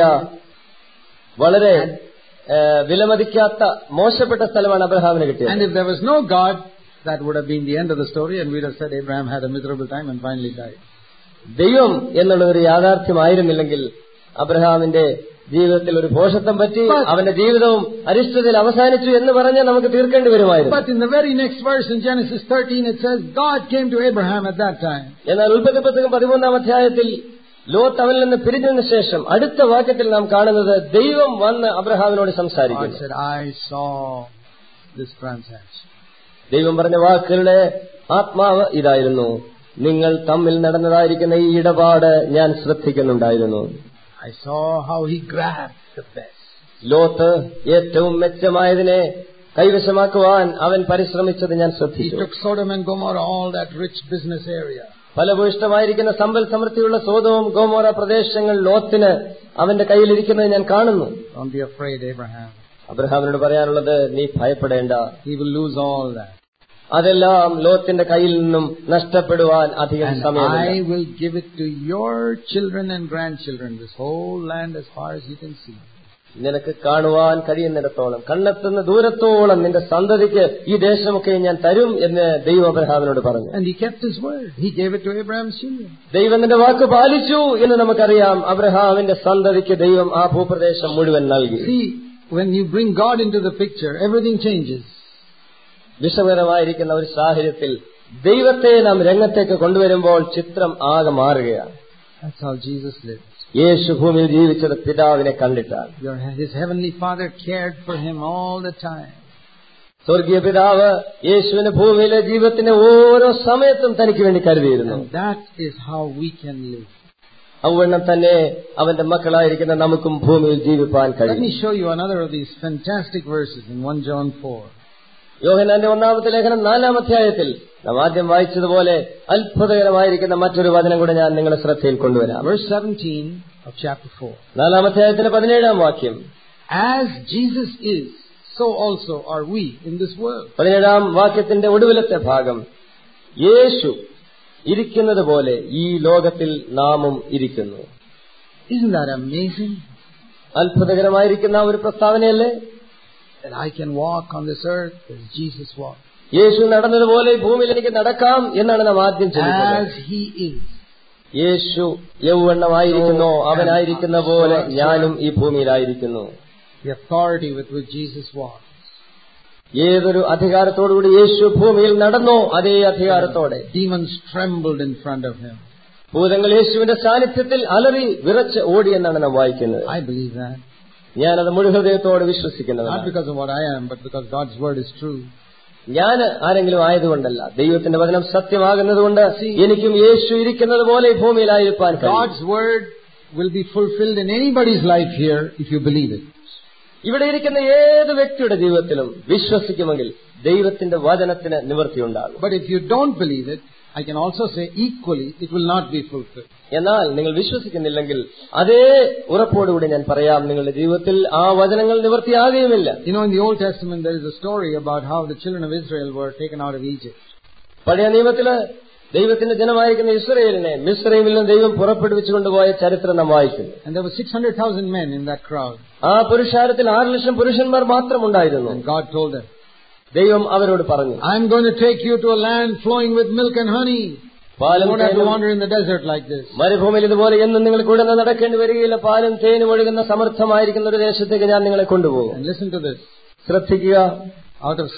വളരെ ഏ, വിലമതിക്കാത്ത മോശപ്പെട്ട സ്ഥലമാണ് അബ്രഹാമിന് കിട്ടിയത് And if there was no God, that would have been the end of the story and we'd have said Abraham had a miserable time and finally died. ദൈവം എന്നുള്ള ഒരു യാഥാർത്ഥ്യമായിരുന്നില്ലെങ്കിൽ അബ്രഹാമിന്റെ ജീവിതത്തിൽ ഒരു ഭോഷത്വം പറ്റി But- അവന്റെ ജീവിതവും അരിഷ്ടതയിൽ അവസാനിച്ചു എന്ന് പറഞ്ഞ് നമുക്ക് തീർക്കേണ്ടി വരുമായിരുന്നു But in the very next verse in Genesis 13 it says God came to Abraham at that time. എന്നാൽ ഉൽപ്പത്തി പുസ്തകം പതിമൂന്നാം അധ്യായത്തിൽ ലോത്ത് അവനിൽ നിന്ന് പിരിഞ്ഞതിന് ശേഷം അടുത്ത വാക്യത്തിൽ നാം കാണുന്നത് ദൈവം വന്ന് അബ്രഹാമിനോട് God സംസാരിക്കുന്നു said, I saw this transaction. ദൈവം പറഞ്ഞ വാക്കുകളുടെ ആത്മാവ് ഇതായിരുന്നു നിങ്ങൾ തമ്മിൽ നടന്നതായിരിക്കുന്ന ഈ ഇടപാട് ഞാൻ ശ്രദ്ധിക്കുന്നുണ്ടായിരുന്നു I saw how he grabbed the best. Lot ഏറ്റവും മെച്ചമായതിനെ കൈവശമാക്കുവാൻ അവൻ പരിശ്രമിച്ചത് ഞാൻ He ശ്രദ്ധിച്ചു took Sodom and Gomorrah, all that rich business area. ഫലഭൂയിഷ്ടമായിരിക്കുന്ന സമ്പൽ സമൃദ്ധിയുള്ള സോതവും ഗോമോറ പ്രദേശങ്ങൾ ലോത്തിന് അവന്റെ കയ്യിലിരിക്കുന്നത് ഞാൻ കാണുന്നു Don't be afraid, Abraham. അബ്രഹാമിനോട് പറയാനുള്ളത് നീ ഭയപ്പെടേണ്ട He will lose all that. അതെല്ലാം ലോത്തിന്റെ കയ്യിൽ നിന്നും നഷ്ടപ്പെടുവാൻ അധികം And സമയമില്ല I will give it to your children and grandchildren, this whole land as far as you can see. നിനക്ക് കാണുവാൻ കഴിയുന്നിടത്തോളം കണ്ണെത്തുന്ന ദൂരത്തോളം നിന്റെ സന്തതിക്ക് ഈ ദേശമൊക്കെ ഞാൻ തരും എന്ന് ദൈവം അബ്രഹാമിനോട് പറഞ്ഞു And he kept his word. He gave it to Abraham's children. ദൈവം നിന്റെ വാക്ക് പാലിച്ചു എന്ന് നമുക്കറിയാം അബ്രഹാമിന്റെ സന്തതിക്ക് ദൈവം ആ ഭൂപ്രദേശം മുഴുവൻ നൽകി See, when you bring God into the picture, everything changes. വിഷമകരമായിരിക്കുന്ന ഒരു സാഹചര്യത്തിൽ ദൈവത്തെ നാം രംഗത്തേക്ക് കൊണ്ടുവരുമ്പോൾ ചിത്രം ആകെ മാറുകയാണ് That's how Jesus lived. യേശു ഭൂമിയിൽ ജീവിച്ചത് പിതാവിനെ കണ്ടിട്ടാണ് Your, his heavenly Father cared for him all the time. സ്വർഗീയ പിതാവ് യേശുവിന്റെ ഭൂമിയിലെ ജീവിതത്തിന്റെ ഓരോ സമയത്തും തനിക്ക് വേണ്ടി കരുതിയിരുന്നു And that is how we can live. അവണ്ണം തന്നെ അവന്റെ മക്കളായിരിക്കുന്ന നമുക്കും ഭൂമിയിൽ ജീവിപ്പാൻ Let കഴിയും me show you another of these fantastic verses in 1 John 4. യോഹനാന്റെ ഒന്നാമത്തെ ലേഖനം നാലാം അധ്യായത്തിൽ നാം ആദ്യം വായിച്ചതുപോലെ അത്ഭുതകരമായിരിക്കുന്ന മറ്റൊരു വചനം കൂടെ ഞാൻ നിങ്ങളുടെ ശ്രദ്ധയിൽ കൊണ്ടുവരാം Verse 17 of chapter 4. നാലാം അധ്യായത്തിന്റെ പതിനേഴാം വാക്യം As Jesus is, so also are we in this world. പതിനേഴാം വാക്യത്തിന്റെ ഒടുവിലത്തെ ഭാഗം യേശു ഇരിക്കുന്നത് പോലെ ഈ ലോകത്തിൽ നാമും ഇരിക്കുന്നു Isn't that amazing? അത്ഭുതകരമായിരിക്കുന്ന ഒരു പ്രസ്താവനയല്ലേ That I can walk on this earth as Jesus walked. യേശു നടന്നതുപോലെ ഈ ഭൂമിയിൽ എനിക്ക് നടക്കാം എന്നാണ് നാം ആദ്യം ചിന്തിക്കുന്നത് As he is. യേശു യൗവണ്ണമായിരിക്കുന്നോ അവനായിരിക്കുന്ന പോലെ ഞാനും ഈ ഭൂമിയിലായിരിക്കുന്നു The authority with which Jesus walked. ഏതൊരു അധികാരത്തോടുകൂടി യേശു ഭൂമിയിൽ നടന്നോ അതേ അധികാരത്തോടെ Demons trembled in front of him. ഭൂതങ്ങൾ യേശുവിന്റെ സാന്നിധ്യത്തിൽ അലറി വിറച്ച് ഓടിയെന്നാണ് നാം വായിക്കുന്നത് I believe that. ഞാനത് മുഴുഹൃദയത്തോടെ Not വിശ്വസിക്കുന്നതാണ് because of what I am, but because God's word is true. ഞാൻ ആരെങ്കിലും ആയതുകൊണ്ടല്ല ദൈവത്തിന്റെ വചനം സത്യമാകുന്നതുകൊണ്ട് എനിക്കും യേശു ഇരിക്കുന്നത് പോലെ ഈ ഭൂമിയിലായിരിക്കാൻ കഴിയും God's word will be fulfilled in anybody's life here if you believe it. ഇവിടെ ഇരിക്കുന്ന ഏത് വ്യക്തിയുടെ ജീവിതത്തിലും വിശ്വസിക്കുമെങ്കിൽ ദൈവത്തിന്റെ വചനത്തിന് നിവൃത്തിയുണ്ടാകും But if you don't believe it, I can also say equally, it will not be fulfilled. എന്നാൽ നിങ്ങൾ വിശ്വസിക്കുന്നില്ലെങ്കിൽ അതേ ഉറപ്പോടുകൂടി ഞാൻ പറയാം നിങ്ങളുടെ ജീവിതത്തിൽ ആ വചനങ്ങൾ നിവൃത്തിയാകുകയുമില്ല You know, in the Old Testament, there is a story about how the children of Israel were taken out of Egypt. പഴയ നിയമത്തില് ദൈവത്തിന്റെ ജനമായിരിക്കുന്ന ഇസ്രയേലിനെ മിശ്രയിൽ നിന്ന് ദൈവം പുറപ്പെടുവിച്ചു കൊണ്ടുപോയ ചരിത്രം നാം വായിക്കുന്നു And there were 600,000 men in that crowd. ആ പുരുഷാരത്തിൽ ആറ് ലക്ഷം പുരുഷന്മാർ മാത്രം ഉണ്ടായിരുന്നു And God told them, ദൈവം അവരോട് പറഞ്ഞു I'm going to take you to a land flowing with milk and honey. You പാലും won't have to തേനും wander in the desert like this. മരുഭൂമിയിൽ ഇതുപോലെ എന്നും നിങ്ങൾ കൂടെ നിന്ന് നടക്കേണ്ടി വരികയില്ല പാലും തേനും ഒഴുകുന്ന സമർത്ഥമായിരിക്കുന്ന ഒരു ദേശത്തേക്ക് ഞാൻ നിങ്ങളെ കൊണ്ടുപോകും And listen to this. ശ്രദ്ധിക്കുക Out of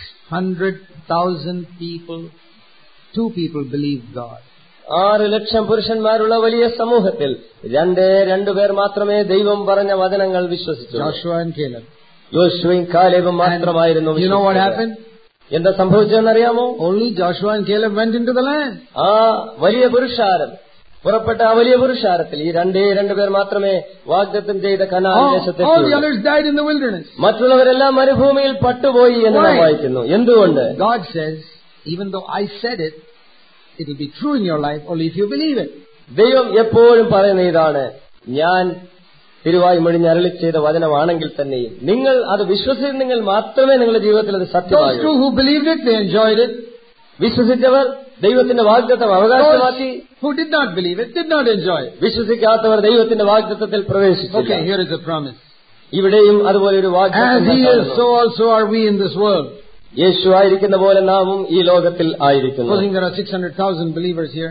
600,000 people, two people believed God. ആറ് ലക്ഷം പുരുഷന്മാരുള്ള വലിയ സമൂഹത്തിൽ രണ്ടേ രണ്ടുപേർ മാത്രമേ ദൈവം പറഞ്ഞ വചനങ്ങൾ വിശ്വസിച്ചു Joshua and Caleb. യോശുവയും കാലേബും And മാത്രമായിരുന്നു you know what വിശ്വസിച്ചത്. happened? എന്താ സംഭവിച്ചതെന്നറിയാമോ Only Joshua and Caleb went into the land. ആ വലിയ പുരുഷാരം പുറപ്പെട്ട ആ വലിയ പുരുഷാരത്തിൽ ഈ രണ്ടേ രണ്ടുപേർ മാത്രമേ വാഗ്ദത്തം ചെയ്ത കനാൻ All, all the ദേശത്തെത്തി others died in the wilderness. മറ്റുള്ളവരെല്ലാം മരുഭൂമിയിൽ പട്ടുപോയി എന്ന് നാം Why? വായിക്കുന്നു എന്തുകൊണ്ട് God says, even though I said it, it will be true in your life only if you believe it. ദൈവം എപ്പോഴും പറയുന്ന ഇതാണ് ഞാൻ തിരുവായി മൊഴിഞ്ഞ് അരളി ചെയ്ത വചനമാണെങ്കിൽ തന്നെയും നിങ്ങൾ അത് വിശ്വസിക്കുന്നെങ്കിൽ മാത്രമേ നിങ്ങളുടെ ജീവിതത്തിൽ അത് Those സത്യമാകൂ two who believed it, they enjoyed it. വിശ്വസിച്ചവർ ദൈവത്തിന്റെ വാഗ്ദത്തം അവകാശമാക്കി Those who did not believe it, did not enjoy it. വിശ്വസിക്കാത്തവർ ദൈവത്തിന്റെ വാഗ്ദത്തത്തിൽ പ്രവേശിച്ചില്ല Okay, here is a promise. ഇവിടെയും അതുപോലെ ഒരു As വാഗ്ദത്തം He നാം is, കാണുന്നു. so also are we in this world. യേശു ആയിരിക്കുന്ന പോലെ നാമും ഈ ലോകത്തിൽ ആയിരിക്കുന്നു Supposing there are 600,000 believers here,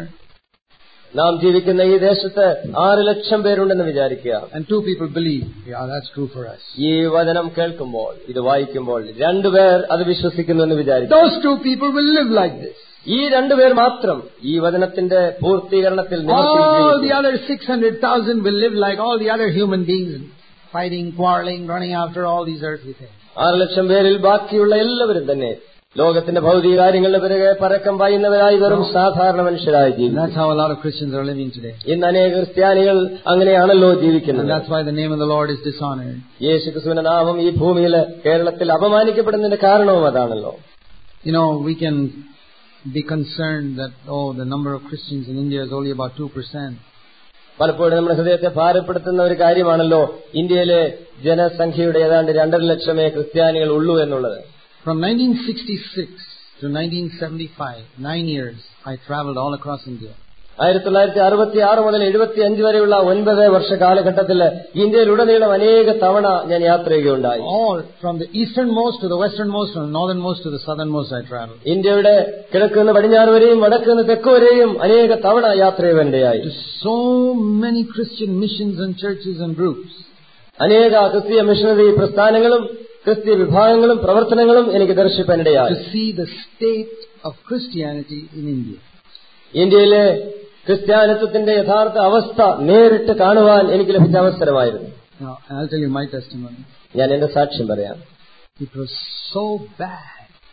നാം ജീവിക്കുന്ന ഈ ദേശത്ത് ആറ് ലക്ഷം പേരുണ്ടെന്ന് വിചാരിക്കുക and two people believe. Yeah, that's true for us. ഈ വചനം കേൾക്കുമ്പോൾ ഇത് വായിക്കുമ്പോൾ രണ്ടുപേർ അത് വിശ്വസിക്കുന്നു എന്ന് വിചാരിക്കുക Those two people will live like this. ഈ രണ്ടുപേർ മാത്രം ഈ വചനത്തിന്റെ പൂർത്തീകരണത്തിൽ നിവർത്തി All the ജീവിക്കും. other 600,000 will live like all the other human beings, fighting, quarreling, running after all these earthly things. ആറ് ലക്ഷം പേരിൽ ബാക്കിയുള്ള എല്ലാവരും തന്നെ ലോകത്തിന്റെ ഭൗതിക കാര്യങ്ങളുടെ പിറകെ പരക്കം പായുന്നവരായി വെറും സാധാരണ മനുഷ്യരായി And ജീവിക്കും that's how a lot of Christians are living today. ഇന്ന് അനേക ക്രിസ്ത്യാനികൾ അങ്ങനെയാണല്ലോ And ജീവിക്കുന്നത് that's why the name of the Lord is dishonored. യേശു ക്രിസ്തുവിന്റെ നാമം ഈ ഭൂമിയിൽ കേരളത്തിൽ അപമാനിക്കപ്പെടുന്നതിന്റെ കാരണവും അതാണല്ലോ You know, we can be concerned that, oh, the number of Christians in India is only about 2%. പലപ്പോഴും നമ്മുടെ ഹൃദയത്തെ ഭാരപ്പെടുത്തുന്ന ഒരു കാര്യമാണല്ലോ ഇന്ത്യയിലെ ജനസംഖ്യയുടെ ഏതാണ്ട് രണ്ടര ലക്ഷമേ ക്രിസ്ത്യാനികൾ ഉള്ളൂ എന്നുള്ളത് From 1966 to 1975, nine years, I traveled all across India. ആയിരത്തി തൊള്ളായിരത്തി അറുപത്തി ആറ് മുതൽ എഴുപത്തി അഞ്ച് വരെയുള്ള ഒൻപത് വർഷ കാലഘട്ടത്തിൽ ഇന്ത്യയിലുടനീളം അനേക തവണ ഞാൻ യാത്ര ചെയ്യുകയുണ്ടായി All from the easternmost to the westernmost, from the northernmost to the southernmost, I traveled. ഇന്ത്യയുടെ കിഴക്ക് നിന്ന് പടിഞ്ഞാറ് വരെയും വടക്ക് നിന്ന് തെക്ക് വരെയും അനേക തവണ യാത്ര ചെയ്യുവാനിടയായി To so many Christian missions and churches and groups. അനേക ക്രിസ്തീയ മിഷണറി പ്രസ്ഥാനങ്ങളും ക്രിസ്തീയ വിഭാഗങ്ങളും പ്രവർത്തനങ്ങളും എനിക്ക് ദർശിപ്പാനിടയായി to see the state of Christianity in India. ഇന്ത്യയിലെ ക്രിസ്ത്യാനിത്വത്തിന്റെ യഥാർത്ഥ അവസ്ഥ നേരിട്ട് കാണുവാൻ എനിക്ക് ലഭിച്ച അവസരമായിരുന്നു Now, I'll tell you my testimony. ഞാൻ എന്റെ സാക്ഷ്യം പറയാം It was so bad.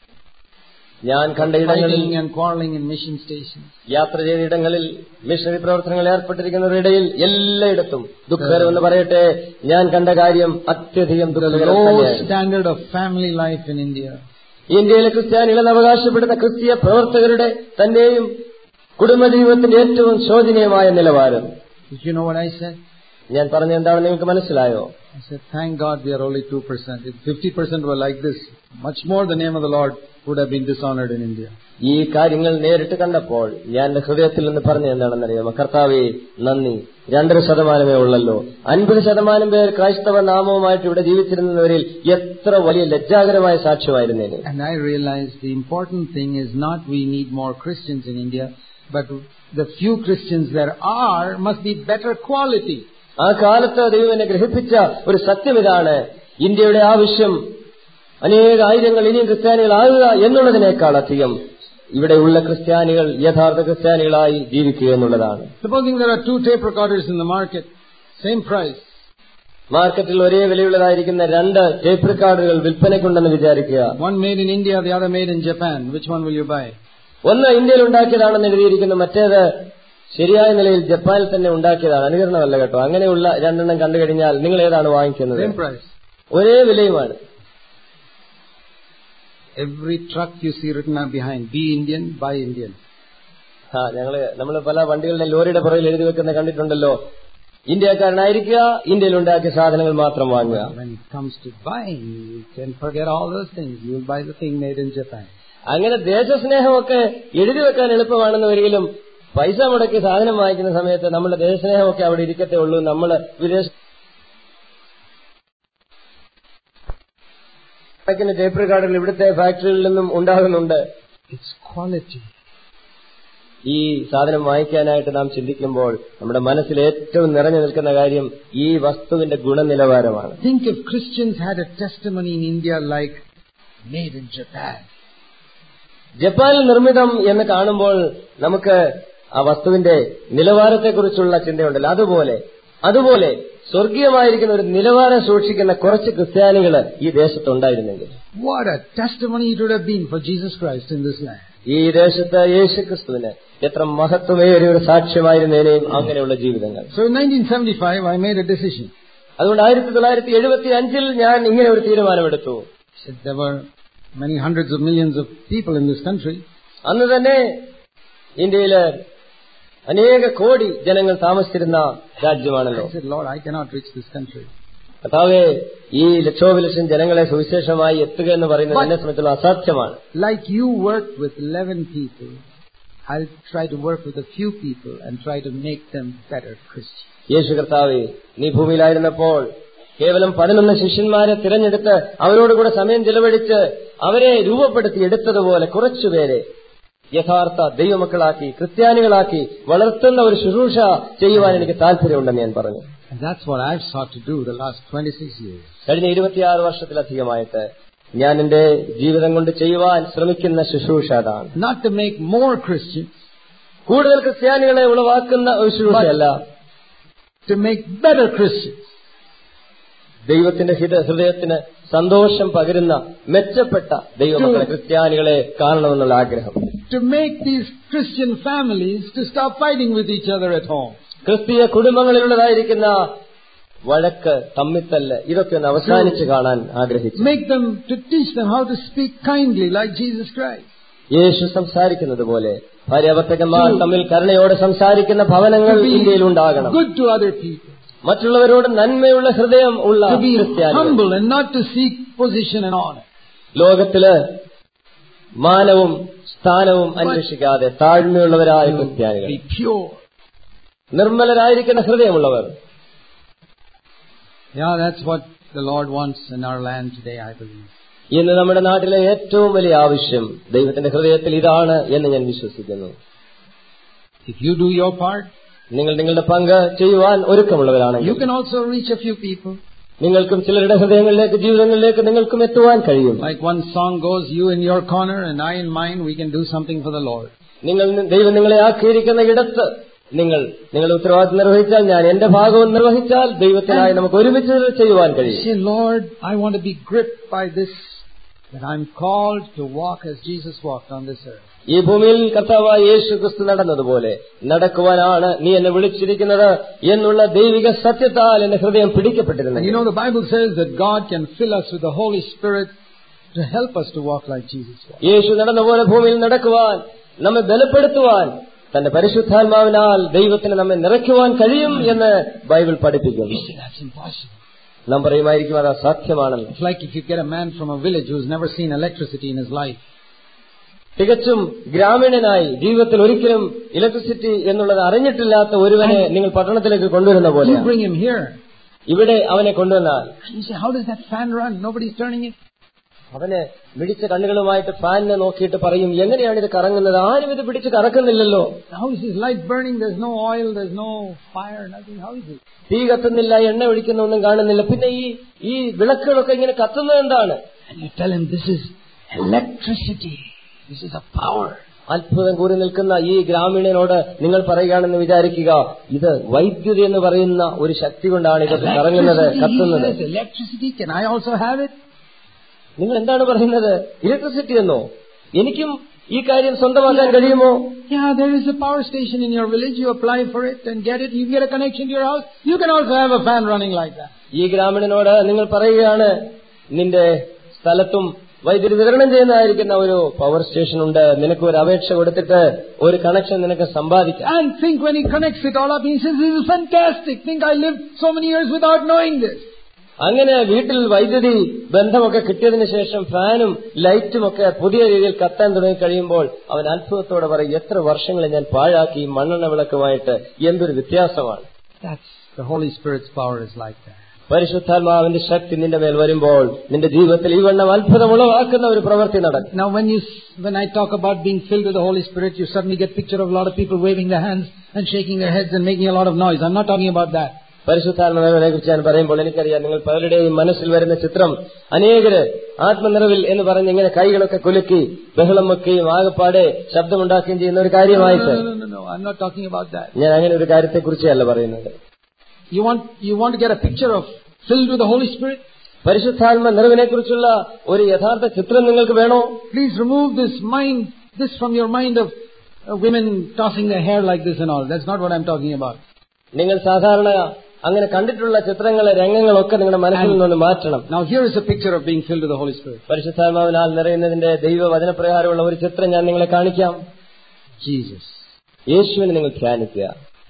ഞാൻ കണ്ട ഇടങ്ങളിൽ Fighting and quarreling in mission stations. യാത്ര ചെയ്ത ഇടങ്ങളിൽ മിഷണറി പ്രവർത്തനങ്ങളിൽ ഏർപ്പെട്ടിരിക്കുന്നവരുടെ ഇടയിൽ എല്ലായിടത്തും ദുഃഖകരമെന്ന് പറയട്ടെ ഞാൻ കണ്ട കാര്യം അത്യധികം The ദുഃഖകരം low തന്നെയായിരുന്നു. standard of family life in India. ഇന്ത്യയിലെ ക്രിസ്ത്യാനികളെന്ന് അവകാശപ്പെടുന്ന ക്രിസ്തീയ പ്രവർത്തകരുടെ തന്റെയും കുടുംബജീവിതത്തിന്റെ ഏറ്റവും ശോചനീയമായ നിലവാരം Did you know what I said? ഞാൻ പറഞ്ഞ എന്താണെന്ന് നിങ്ങൾക്ക് മനസ്സിലായോ I said, thank God we are only 2%. If 50% were like this, much more the name of the Lord would have been dishonored in India. ഈ കാര്യങ്ങൾ നേരിട്ട് കണ്ടപ്പോൾ ഞാൻ എന്റെ ഹൃദയത്തിൽ നിന്ന് പറഞ്ഞ എന്താണെന്നറിയാമോ കർത്താവേ നന്ദി രണ്ടര ശതമാനമേ ഉള്ളല്ലോ അൻപത് ശതമാനം പേർ ക്രൈസ്തവ നാമവുമായിട്ട് ഇവിടെ ജീവിച്ചിരുന്നവരിൽ എത്ര വലിയ ലജ്ജാകരമായ സാക്ഷ്യമായിരുന്നേനെ And I realized the important thing is not we need more Christians in India, but the few Christians there are must be better quality. ആ കാലത്ത് ദൈവം എന്നെ ഗ്രഹിപ്പിച്ച ഒരു സത്യം ഇതാണ് ഇന്ത്യയുടെ ആവശ്യം അനേക ആയിരങ്ങൾ ഇനിയും ക്രിസ്ത്യാനികളാകുക എന്നുള്ളതിനേക്കാൾ അധികം ഇവിടെയുള്ള ക്രിസ്ത്യാനികൾ യഥാർത്ഥ ക്രിസ്ത്യാനികളായി ജീവിക്കുക എന്നുള്ളതാണ് Supposing there are two tape recorders in the market, same price. മാർക്കറ്റിൽ ഒരേ വിലയുള്ളതായിരിക്കുന്ന രണ്ട് ടേപ്പ് റെക്കോർഡുകൾ വിൽപ്പനയ്ക്കുണ്ടെന്ന് വിചാരിക്കുക One made in India, the other made in Japan. Which one will you buy? ഒന്ന് ഇന്ത്യയിൽ ഉണ്ടാക്കിയതാണെന്ന് എഴുതിയിരിക്കുന്നു മറ്റേത് ശരിയായ നിലയിൽ ജപ്പാനിൽ തന്നെ ഉണ്ടാക്കിയതാണ് അനുകരണമല്ല കേട്ടോ അങ്ങനെയുള്ള രണ്ടെണ്ണം കണ്ടു കഴിഞ്ഞാൽ നിങ്ങൾ ഏതാണ് വാങ്ങിക്കുന്നത് Same price. ഒരേ വിലയുമാണ് Every truck you see written up behind, be Indian, buy Indian. ആ ഞങ്ങള് നമ്മൾ പല വണ്ടികളുടെ ലോറിയുടെ പുറകിൽ എഴുതി വെക്കുന്ന കണ്ടിട്ടുണ്ടല്ലോ ഇന്ത്യക്കാരനായിരിക്കുക ഇന്ത്യയിൽ ഉണ്ടാക്കിയ സാധനങ്ങൾ മാത്രം വാങ്ങുക When it comes to buying, you can forget all those things. You'll buy the thing made in Japan. അങ്ങനെ ദേശസ്നേഹമൊക്കെ എഴുതി വെക്കാൻ എളുപ്പമാണെന്ന് ഒരിക്കലും പൈസ മുടക്കി സാധനം വാങ്ങിക്കുന്ന സമയത്ത് നമ്മുടെ ദേശസ്നേഹമൊക്കെ അവിടെ ഇരിക്കത്തേ ഉള്ളൂ നമ്മൾ വിദേശ കണക്കിന് ടേപ്പ് റെക്കോർഡുകൾ ഇവിടുത്തെ ഫാക്ടറിയിൽ നിന്നും ഉണ്ടാകുന്നുണ്ട് It's quality. ഈ സാധനം വാങ്ങിക്കാനായിട്ട് നാം ചിന്തിക്കുമ്പോൾ നമ്മുടെ മനസ്സിൽ ഏറ്റവും നിറഞ്ഞു നിൽക്കുന്ന കാര്യം ഈ വസ്തുവിന്റെ ഗുണനിലവാരമാണ് Think if Christians had a testimony in India like made in Japan. ജപ്പാനിൽ നിർമ്മിതം എന്ന് കാണുമ്പോൾ നമുക്ക് ആ വസ്തുവിന്റെ നിലവാരത്തെക്കുറിച്ചുള്ള ചിന്തയുണ്ടല്ലോ അതുപോലെ അതുപോലെ സ്വർഗീയമായിരിക്കുന്ന ഒരു നിലവാരം സൂക്ഷിക്കുന്ന കുറച്ച് ക്രിസ്ത്യാനികൾ ഈ ദേശത്തുണ്ടായിരുന്നെങ്കിൽ What a testimony it would have been for Jesus Christ in this land. ഈ ദേശത്ത് യേശുക്രിസ്തുവിന് എത്ര മഹത്വമേറിയ ഒരു സാക്ഷ്യമായിരുന്നേനെയും അങ്ങനെയുള്ള ജീവിതങ്ങൾ So in 1975, I made a decision. അതുകൊണ്ട് ആയിരത്തി തൊള്ളായിരത്തി എഴുപത്തി അഞ്ചിൽ ഞാൻ ഇങ്ങനെ ഒരു തീരുമാനമെടുത്തു Said There were many hundreds of millions of people in this country. അന്ന് തന്നെ ഇന്ത്യയില് അനേക കോടി ജനങ്ങൾ താമസിച്ചിരുന്ന രാജ്യമാണല്ലോ I said, Lord, I cannot reach this country. കർത്താവെ ഈ ലക്ഷോപലക്ഷം ജനങ്ങളെ സുവിശേഷമായി എത്തുക എന്ന് പറയുന്നത് എന്നെ സംബന്ധിച്ചുള്ള അസാധ്യമാണ് Like you worked with 11 people, I'll try to work with a few people and try to make them better Christians. യേശു കർത്താവെ നീ ഭൂമിയിലായിരുന്നപ്പോൾ കേവലം പതിനൊന്ന് ശിഷ്യന്മാരെ തിരഞ്ഞെടുത്ത് അവരോടുകൂടെ സമയം ചെലവഴിച്ച് അവരെ രൂപപ്പെടുത്തി എടുത്തതുപോലെ കുറച്ചുപേരെ യഥാർത്ഥ ദൈവമക്കളാക്കി ക്രിസ്ത്യാനികളാക്കി വളർത്തുന്ന ഒരു ശുശ്രൂഷ ചെയ്യുവാൻ എനിക്ക് താല്പര്യമുണ്ടെന്ന് ഞാൻ പറഞ്ഞു And that's what I've sought to do the last 26 years. കഴിഞ്ഞ ഇരുപത്തിയാറ് വർഷത്തിലധികമായിട്ട് ഞാൻ എന്റെ ജീവിതം കൊണ്ട് ചെയ്യുവാൻ ശ്രമിക്കുന്ന ശുശ്രൂഷ അതാണ് Not to make more Christians, കൂടുതൽ ക്രിസ്ത്യാനികളെ ഉളവാക്കുന്ന ഒരു ശുശ്രൂഷയല്ല to make better Christians. ദൈവത്തിന്റെ ഹിത ഹൃദയത്തിന് സന്തോഷം പകരുന്ന മെച്ചപ്പെട്ട ദൈവമക്കളെ ക്രിസ്ത്യാനികളെ കാണണമെന്നുള്ള ആഗ്രഹം To make these Christian families to stop fighting with each other at home. ക്രിസ്തീയ കുടുംബങ്ങളിലുള്ളതായിരിക്കുന്ന വഴക്ക് തമ്മിത്തല്ല് ഇതൊക്കെ ഒന്ന് അവസാനിച്ച് കാണാൻ ആഗ്രഹിച്ചു Make them, to teach them how to speak kindly like Jesus Christ. യേശു സംസാരിക്കുന്നത് പോലെ ഭാര്യാഭർത്തകന്മാർ തമ്മിൽ കരുണയോടെ സംസാരിക്കുന്ന ഭവനങ്ങൾ To ഇന്ത്യയിൽ be ഉണ്ടാകണം good to other people. മറ്റുള്ളവരോട് നന്മയുള്ള ഹൃദയം ഉള്ള To be ക്രിസ്ത്യാനികൾ humble and not to seek position and honor. ലോകത്തില് മാനവും സ്ഥാനവും അന്വേഷിക്കാതെ താഴ്മയുള്ളവരായ ക്രിസ്ത്യാനികൾ Be pure. നിർമ്മലരായിരിക്കുന്ന ഹൃദയമുള്ളവർ Yeah, that's what the Lord wants in our land today, I believe. ഇന്ന് നമ്മുടെ നാട്ടിലെ ഏറ്റവും വലിയ ആവശ്യം ദൈവത്തിന്റെ ഹൃദയത്തിൽ ഇതാണ് എന്ന് ഞാൻ വിശ്വസിക്കുന്നു If you do your part, നിങ്ങൾ നിങ്ങളുടെ പങ്ക് ചെയ്യുവാൻ you ഒരുക്കമുള്ളവരാണെങ്കിൽ can also reach a few people. നിങ്ങൾക്കും ചിലരുടെ ഹൃദയങ്ങളിലേക്ക് ജീവിതങ്ങളിലേക്ക് നിങ്ങൾക്കും എത്തുവാൻ കഴിയും Like one song goes, you in your corner and I in mine, we can do something for the Lord. നിങ്ങൾ ദൈവം നിങ്ങളെ ആക്കിയിരിക്കുന്ന ഇടത്ത് നിങ്ങൾ നിങ്ങളുടെ ഉത്തരവാദിത്വം നിർവഹിച്ചാൽ ഞാൻ എന്റെ ഭാഗവും നിർവഹിച്ചാൽ ദൈവത്തിനായി നമുക്ക് ഒരുമിച്ച് ചെയ്യുവാൻ കഴിയും Say, Lord, I want to be gripped by this, that I'm called to walk as Jesus walked on this earth. ഈ ഭൂമിയിൽ കർത്താവായ യേശു ക്രിസ്തു നടന്നതുപോലെ നടക്കുവാനാണ് നീ എന്നെ വിളിച്ചിരിക്കുന്നത് എന്നുള്ള ദൈവിക സത്യത്താൽ എന്റെ ഹൃദയം And you പിടിക്കപ്പെട്ടിരുന്നു know, the Bible says that God can fill us with the Holy Spirit to help us to walk like Jesus walked. യേശു നടന്ന പോലെ ഭൂമിയിൽ നടക്കുവാൻ നമ്മെ ബലപ്പെടുത്തുവാൻ തന്റെ പരിശുദ്ധാത്മാവിനാൽ ദൈവത്തിന് നമ്മെ നിറയ്ക്കുവാൻ കഴിയും എന്ന് ബൈബിൾ പഠിപ്പിക്കുന്നു You say that's impossible. നാം പറയുമായിരിക്കും അത് അസാധ്യമാണെന്ന് It's like if you get a man from a village who's never seen electricity in his life. തികച്ചും ഗ്രാമീണനായി ജീവിതത്തിൽ ഒരിക്കലും ഇലക്ട്രിസിറ്റി എന്നുള്ളത് അറിഞ്ഞിട്ടില്ലാത്ത ഒരുവനെ നിങ്ങൾ പട്ടണത്തിലേക്ക് കൊണ്ടുവരുന്ന You പോലെയാണ് bring him here. ഇവിടെ അവനെ കൊണ്ടുവന്നാൽ And you say, how does that fan run? Nobody's turning it. അവന് മിടിച്ച കണ്ണുകളുമായിട്ട് ഫാനിനെ നോക്കിയിട്ട് പറയും എങ്ങനെയാണ് ഇത് കറങ്ങുന്നത് ആരും ഇത് പിടിച്ച് കറക്കുന്നില്ലല്ലോ How is his light burning? There's no oil, there's no fire, nothing. How is it? തീ കത്തുന്നില്ല എണ്ണ ഒഴിക്കുന്ന ഒന്നും കാണുന്നില്ല പിന്നെ ഈ ഈ വിളക്കുകളൊക്കെ ഇങ്ങനെ കത്തുന്നത് എന്താണ് And you tell him this is electricity. This is a power. അത്ഭുതം കൂടി നിൽക്കുന്ന ഈ ഗ്രാമീണനോട് നിങ്ങൾ പറയുകയാണെന്ന് വിചാരിക്കുക ഇത് വൈദ്യുതി എന്ന് പറയുന്ന ഒരു ശക്തി കൊണ്ടാണ് ഇത് കറങ്ങുന്നത് Electricity, he കത്തുന്നത് says, electricity, can I also have it? നിങ്ങൾ എന്താണ് പറയുന്നത് ഇലക്ട്രിസിറ്റി എന്നോ എനിക്കും ഈ കാര്യം സ്വന്തമാക്കാൻ കഴിയുമോ Yeah, there is a power station in your village. You apply for it and get it. You get a connection to your house. You can also have a fan running like that. ഈ ഗ്രാമീണനോട് നിങ്ങൾ പറയുകയാണ് നിന്റെ സ്ഥലത്തും വൈദ്യുതി വിതരണം ചെയ്യുന്നതായിരിക്കുന്ന ഒരു power station ഉണ്ട് നിനക്ക് ഒരു അപേക്ഷ കൊടുത്തിട്ട് ഒരു കണക്ഷൻ നിനക്ക് സമ്പാദിക്കാം And think when he connects it all up, he says, this is fantastic. Think I lived so many years without knowing this. അങ്ങനെ വീട്ടിൽ വൈദ്യുതി ബന്ധമൊക്കെ കിട്ടിയതിനു ശേഷം ഫാനും ലൈറ്റും ഒക്കെ പുതിയ രീതിയിൽ കത്താൻ തുടങ്ങി കഴിയുമ്പോൾ അവൻ അത്ഭുതത്തോടെ പറയും എത്ര വർഷങ്ങളെ ഞാൻ പാഴാക്കി ഈ മണ്ണെണ്ണ വിളക്കുമായിട്ട് എന്തൊരു വ്യത്യാസമാണ് That's the Holy Spirit's power is like that. പരിശുദ്ധാത്മാവിന്റെ ശക്തി നിന്റെ മേൽ വരുമ്പോൾ നിന്റെ ജീവിതത്തിൽ ഈ വണ്ണം അത്ഭുതം ഉളവാക്കുന്ന ഒരു പ്രവൃത്തി നടക്കും Now when you, when I talk about being filled with the Holy Spirit, you suddenly get picture of a lot of people waving their hands and shaking their heads and making a lot of noise. I'm not talking about that. പരിശുദ്ധാത്മാവിനെ കുറിച്ച് ഞാൻ പറയുമ്പോൾ എനിക്കറിയാം നിങ്ങൾ പലരുടെയും മനസ്സിൽ വരുന്ന ചിത്രം അനേകര് ആത്മനിറവിൽ എന്ന് പറഞ്ഞ് ഇങ്ങനെ കൈകളൊക്കെ കുലുക്കി ബഹളം വെക്കുകയും ആകപ്പാടെ ശബ്ദമുണ്ടാക്കുകയും ചെയ്യുന്ന ഒരു No, കാര്യമായിട്ട് no, no, no, no. I'm not talking about that. ഞാൻ അങ്ങനെ ഒരു കാര്യത്തെക്കുറിച്ചല്ല പറയുന്നത് You want, you want to get a picture of filled with the Holy Spirit? പരിശുദ്ധാത്മ നിറവിനെ കുറിച്ചുള്ള ഒരു യഥാർത്ഥ ചിത്രം നിങ്ങൾക്ക് വേണോ Please remove this mind, this from your mind of uh, women tossing their hair like this and all. That's not what I'm talking about. നിങ്ങൾ സാധാരണ അങ്ങനെ കണ്ടിട്ടുള്ള ചിത്രങ്ങളെ രംഗങ്ങളൊക്കെ നിങ്ങളുടെ മനസ്സിൽ നിന്നൊന്ന് മാറ്റണം Now here is a picture of being filled with the Holy Spirit. പരിശുദ്ധാത്മാവിനാൽ നിറയുന്നതിന്റെ ദൈവവചനപ്രകാരമുള്ള ഒരു ചിത്രം ഞാൻ നിങ്ങളെ കാണിക്കാം Jesus. യേശുവിനെ നിങ്ങൾ ധ്യാനിക്കുക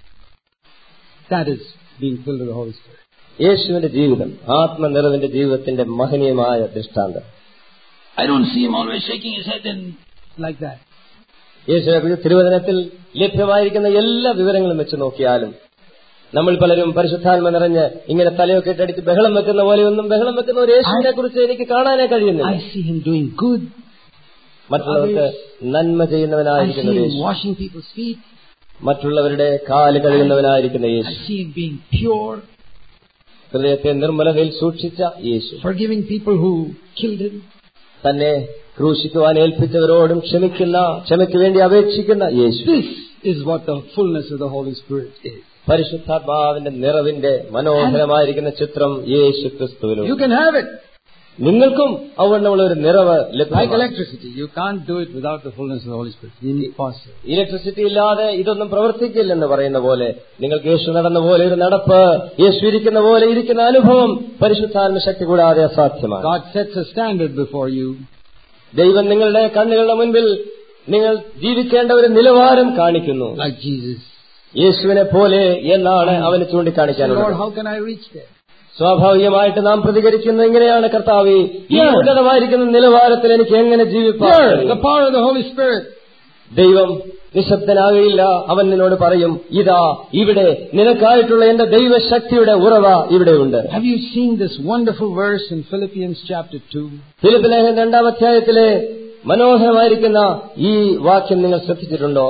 That is being filled with the Holy Spirit. യേശുവിന്റെ ജീവിതം ആത്മനിറവിന്റെ ജീവിതത്തിന്റെ മഹനീയമായ ദൃഷ്ടാന്തം I don't see him always shaking his head and like that. യേശുവിനെ കുറിച്ച് തിരുവചനത്തിൽ ലഭ്യമായിരിക്കുന്ന എല്ലാ വിവരങ്ങളും വെച്ച് നോക്കിയാലും നമ്മൾ പലരും പരിശുദ്ധാത്മ നിറഞ്ഞ് ഇങ്ങനെ തലയൊക്കെ ഇട്ടടിച്ച് ബഹളം വെക്കുന്ന പോലെയൊന്നും ബഹളം വെക്കുന്ന ഒരു യേശുവിനെ കുറിച്ച് എനിക്ക് കാണാനേ കഴിയുന്നില്ല I see him doing good. മറ്റുള്ളവർക്ക് നന്മ I ചെയ്യുന്നവനായിരിക്കുന്ന see him Yeshu washing people's feet. മറ്റുള്ളവരുടെ കാല് കഴുകുന്നവനായിരിക്കുന്ന I Yeshu see him being pure, ഹൃദയത്തെ നിർമ്മലതയിൽ സൂക്ഷിച്ച യേശു forgiving people who killed him. തന്നെ ക്രൂശിക്കുവാൻ ഏൽപ്പിച്ചവരോടും ക്ഷമിക്കുന്ന ക്ഷമയ്ക്ക് വേണ്ടി അപേക്ഷിക്കുന്ന യേശു This is what the fullness of the Holy Spirit is. പരിശുദ്ധാത്മാവിന്റെ നിറവിന്റെ മനോഹരമായിരിക്കുന്ന ചിത്രം യേശു You ക്രിസ്തുവിലും can have it. നിങ്ങൾക്കും അവണ്ണമുള്ള ഒരു നിറവ് Like ലഭ്യമാണ് electricity. You can't do it without the fullness of the Holy Spirit. Impossible. Electricity ഇല്ലാതെ ഇതൊന്നും പ്രവർത്തിക്കില്ലെന്ന് പറയുന്ന പോലെ നിങ്ങൾക്ക് യേശു നടന്ന പോലെ ഒരു നടപ്പ് യേശു ഇരിക്കുന്ന പോലെ ഇരിക്കുന്ന അനുഭവം പരിശുദ്ധാത്മ ശക്തി കൂടാതെ അസാധ്യമാണ് God sets a standard before you. ദൈവം നിങ്ങളുടെ കണ്ണുകളുടെ മുൻപിൽ നിങ്ങൾ ജീവിക്കേണ്ട ഒരു നിലവാരം കാണിക്കുന്നു Like Jesus. യേശുവിനെ പോലെ എന്നാണ് അവന് Say, ചൂണ്ടിക്കാണിക്കാനുള്ളത് Lord, how can I reach there? സ്വാഭാവികമായിട്ട് നാം പ്രതികരിക്കുന്നത് ഇങ്ങനെയാണ് കർത്താവ് ഈ Yeah. ഉന്നതമായിരിക്കുന്ന നിലവാരത്തിൽ എനിക്ക് എങ്ങനെ ജീവിപ്പാൻ Here, the കഴിയും? power of the Holy Spirit. ദൈവം നിശബ്ദനാകയില്ല അവൻ നിന്നോട് പറയും ഇതാ ഇവിടെ നിനക്കായിട്ടുള്ള എന്റെ ദൈവശക്തിയുടെ ഉറവ ഇവിടെയുണ്ട് Have you seen this wonderful verse in Philippians chapter 2? ഫിലിപ്പ് ലേഖൻ രണ്ടാം അധ്യായത്തിലെ മനോഹരമായിരിക്കുന്ന ഈ വാക്യം നിങ്ങൾ ശ്രദ്ധിച്ചിട്ടുണ്ടോ